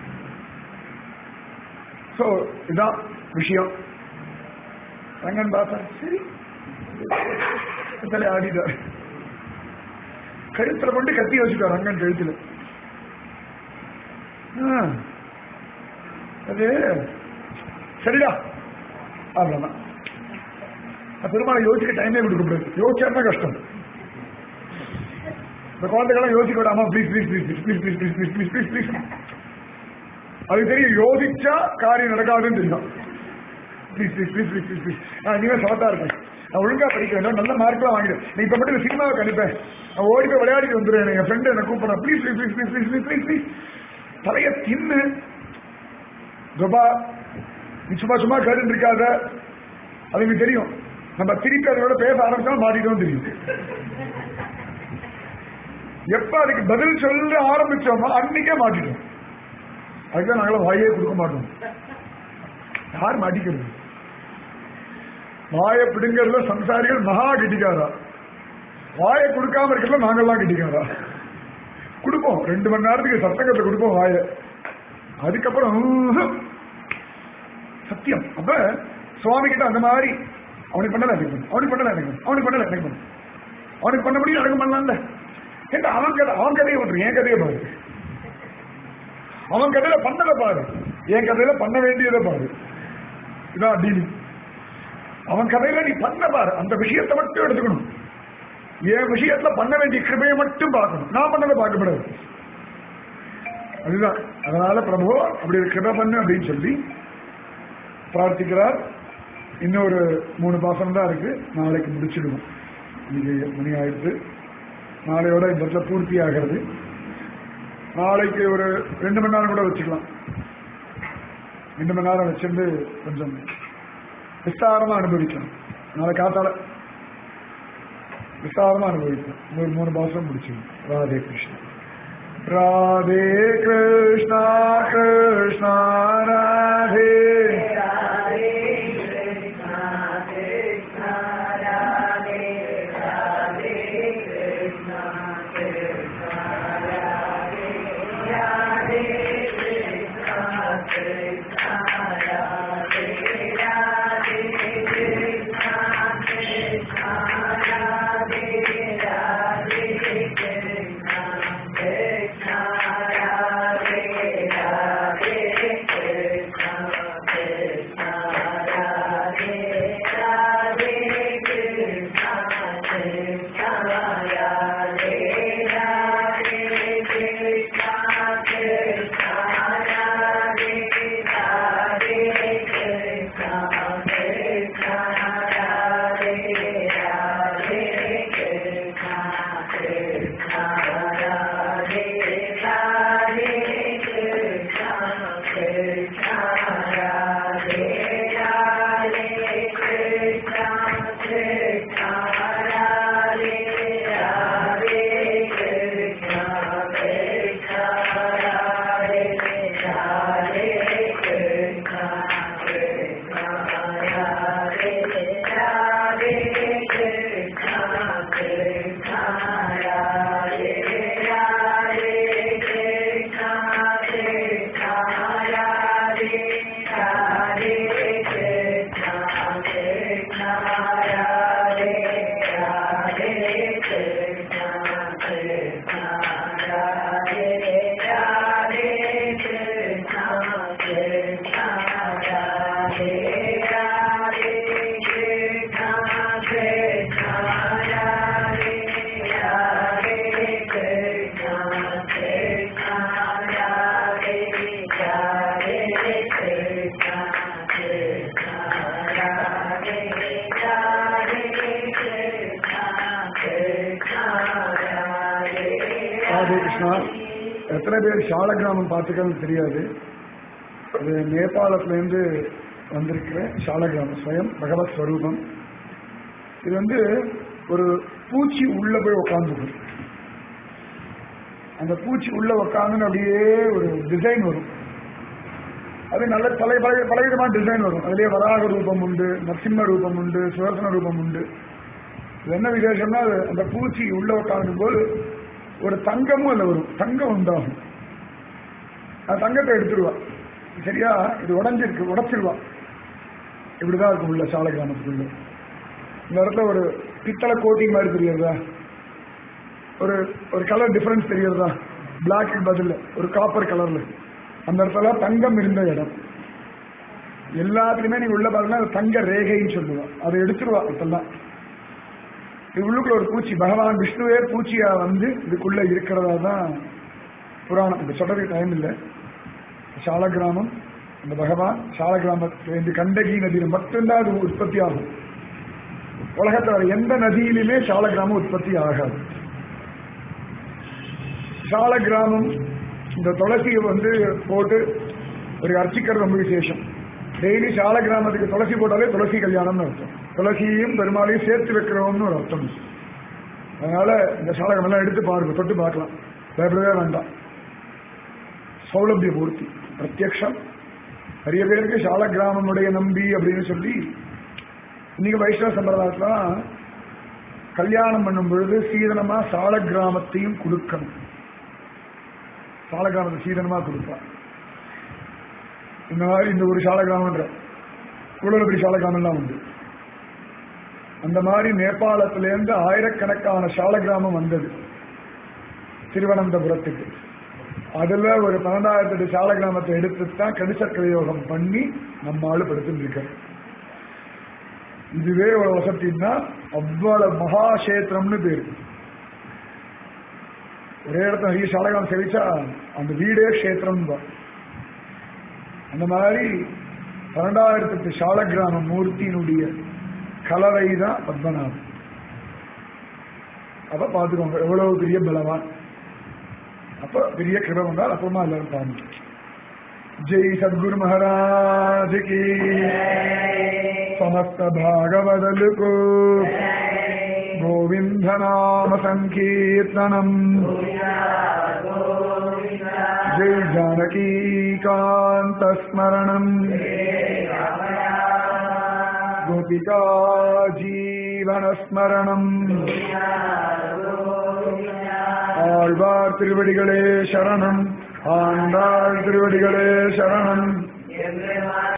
சோ இதான் விஷயம் ரங்கன் பார்த்தா சரி தலை ஆடிட்டார் கழுத்துல கொண்டு கத்தி வச்சுட்டார் ரங்கன் கழுத்துல ஆ, அது சரிடா அவ்வளவுதான் பெருமாளை யோசிக்க டைமே கொடுக்க முடியாது யோசிச்சா கஷ்டம் இந்த குழந்தைகள்லாம் யோசிக்க விடாம please please please please please please please please please please அது தெரியும் யோசிச்சா காரியம் நடக்காதுன்னு தெரியும் please please please please please please நான் இனிமே சமத்தா இருப்பேன் நான் ஒழுங்கா படிக்க வேண்டும் நல்ல மார்க்லாம் வாங்கிடுவேன் நீ இப்ப மட்டும் சினிமாவுக்கு அனுப்பேன் நான் ஓடி போய் விளையாடிட்டு வந்துடுவேன் என் ஃப்ரெண்டு என்ன கூப்பிடுறேன் please please please please please please please please தலைய தின்னு ஜபா நீ சும்மா சும்மா கேட்டு இருக்காத அது எனக்கு தெரியும் நம்ம திருப்பி அதோட பேச ஆரம்பிச்சா மாட்டிட்டோம் தெரியும் எப்ப அதுக்கு பதில் சொல்ல ஆரம்பிச்சோமோ அன்னைக்கே மாட்டிட்டோம் அதுக்கு நாங்களும் வாயே கொடுக்க மாட்டோம் யார் மாட்டிக்கிறது வாயை பிடுங்கிறதுல சம்சாரிகள் மகா கிட்டிக்காரா வாயை கொடுக்காம இருக்கிறதுல நாங்கெல்லாம் கிட்டிக்காரா கொடுப்போம் ரெண்டு மணி நேரத்துக்கு சத்தங்கத்தை கொடுப்போம் வாயை அதுக்கப்புறம் ம்ஹும். சத்தியம் அப்ப சுவாமி கிட்ட அந்த மாதிரி அவனுக்கு பண்ணல எனக்கு பண்ணு. அவனுக்கு பண்ணல எனக்கு பண்ணு. அவனுக்கு பண்ணல எனக்கு பண்ணு. அவனுக்கு பண்ண முடியும் எனக்கு பண்ணலாம்ல ஏன்டா அவன் கதை அவன் கதையை விட்டுரு என் கதையை பாரு அவன் கதையில பண்ணதை பாரு என் கதையில பண்ண வேண்டியதை பாரு இதான் டீலிங் அவன் கதையில நீ பண்ண பாரு அந்த விஷயத்தை மட்டும் எடுத்துக்கணும் என் விஷயத்துல பண்ண வேண்டிய கிருபையை மட்டும் பார்க்கணும் நான் பண்ணதை பார்க்கப்படாது அதுதான் அதனால பிரபு அப்படி ஒரு கிருபை பண்ணு அப்படின்னு சொல்லி பிரார்த்திக்கிறார் இன்னொரு மூணு பாசனம் தான் இருக்கு நாளைக்கு முடிச்சிடுவோம் இன்னைக்கு மணி ஆயிடுச்சு நாளையோட இந்த இடத்துல பூர்த்தி ஆகிறது நாளைக்கு ஒரு ரெண்டு மணி நேரம் கூட வச்சுக்கலாம் ரெண்டு மணி நேரம் வச்சிருந்து கொஞ்சம் விஸ்தாரமா அனுபவிக்கலாம் நாளை காத்தால விஸ்தாரமா அனுபவிக்கலாம் ஒரு மூணு மாசம் முடிச்சிடும் ராதே கிருஷ்ணா ராதே கிருஷ்ணா கிருஷ்ணா ராதே ராதே கிருஷ்ணா எத்தனை பேர் சால கிராமம் பார்த்துக்கன்னு தெரியாது இது நேபாளத்திலேருந்து வந்திருக்கிற சால கிராமம் ஸ்வயம் பகவத் ஸ்வரூபம் இது வந்து ஒரு பூச்சி உள்ள போய் உட்காந்துக்கும் அந்த பூச்சி உள்ள உட்காந்துன்னு அப்படியே ஒரு டிசைன் வரும் அது நல்ல பல பல பலவிதமான டிசைன் வரும் அதுலயே வராக ரூபம் உண்டு நரசிம்ம ரூபம் உண்டு சுதர்சன ரூபம் உண்டு இது என்ன விசேஷம்னா அது அந்த பூச்சி உள்ள உட்காந்தும் போது ஒரு தங்கமும் அதுல வரும் தங்கம் உண்டாகும் அந்த தங்கத்தை எடுத்துருவா சரியா இது உடஞ்சிருக்கு உடைச்சிருவா இப்படிதான் இருக்கும் உள்ள சாலை கிராமத்துக்குள்ள இந்த இடத்துல ஒரு பித்தளை கோட்டிங் மாதிரி தெரியறதா ஒரு ஒரு கலர் டிஃபரன்ஸ் தெரியறதா பிளாக் பதில் ஒரு காப்பர் கலர்ல அந்த இடத்துல தங்கம் இருந்த இடம் எல்லாத்துலயுமே நீங்க உள்ள பாருங்கன்னா அது தங்க ரேகைன்னு சொல்லுவா அதை எடுத்துருவா இப்பெல்லாம் இது உள்ளுக்குள்ள ஒரு பூச்சி பகவான் விஷ்ணுவே பூச்சியா வந்து இதுக்குள்ள இருக்கிறதா தான் புராணம் இப்ப சொல்றதுக்கு டைம் இல்லை சால கிராமம் இந்த பகவான் சால கிராமத்துல இந்த கண்டகி நதியில மட்டும்தான் அது உற்பத்தி ஆகும் உலகத்துல வேற எந்த நதியிலுமே சால கிராமம் உற்பத்தி ஆகாது சால கிராமம் இந்த துளசியை வந்து போட்டு ஒரு அர்ச்சிக்கிறது ரொம்ப விசேஷம் டெய்லி சால கிராமத்துக்கு துளசி போட்டாலே துளசி கல்யாணம்னு அர்த்தம் துளசியையும் பெருமாளையும் சேர்த்து வைக்கிறோம்னு ஒரு அர்த்தம் அதனால இந்த சாலகம் எல்லாம் எடுத்து பாருங்க தொட்டு பார்க்கலாம் பயப்படவே வேண்டாம் சௌலபிய பூர்த்தி பிரத்யக்ஷம் நிறைய பேருக்கு சால கிராமமுடைய நம்பி அப்படின்னு சொல்லி இன்னைக்கு வைஷ்ணவ சம்பிரதாயத்துலாம் கல்யாணம் பண்ணும் பொழுது சீதனமா சால கிராமத்தையும் கொடுக்கணும் சால கிராமத்தை சீதனமா கொடுப்பா இந்த மாதிரி இந்த ஒரு சால கிராமன்ற இவ்வளவு பெரிய சால கிராமம்லாம் உண்டு அந்த மாதிரி நேபாளத்திலேருந்து ஆயிரக்கணக்கான சால கிராமம் வந்தது திருவனந்தபுரத்துக்கு அதுல ஒரு பன்னெண்டாயிரத்தி எட்டு சால கிராமத்தை எடுத்து தான் கணிசக்கர யோகம் பண்ணி நம்ம ஆளு படுத்துட்டு இருக்க இதுவே ஒரு வசதின்னா அவ்வளவு மகாஷேத்திரம்னு பேரு ஒரே இடத்துல நிறைய சாலகிராமம் செவிச்சா அந்த வீடே கஷேத்திரம் தான் அந்த மாதிரி பன்னெண்டாயிரத்தி எட்டு சாலகிராம மூர்த்தியினுடைய கலவை தான் பத்மநாபம் அப்ப பாத்துக்கோங்க எவ்வளவு பெரிய பலவான் அப்ப பெரிய கிருபம் வந்தால் அப்புறமா எல்லாரும் பாருங்க जय सद्गुरु महाराज की समस्त भागवदल को गोविंद नाम संकीर्तनम जय जानकी कांत स्मरणम गोपिका जीवन स्मरणम ஆழ்வார் திருவடிகளே சரணம் ஆண்டாள் திருவடிகளே சரணம்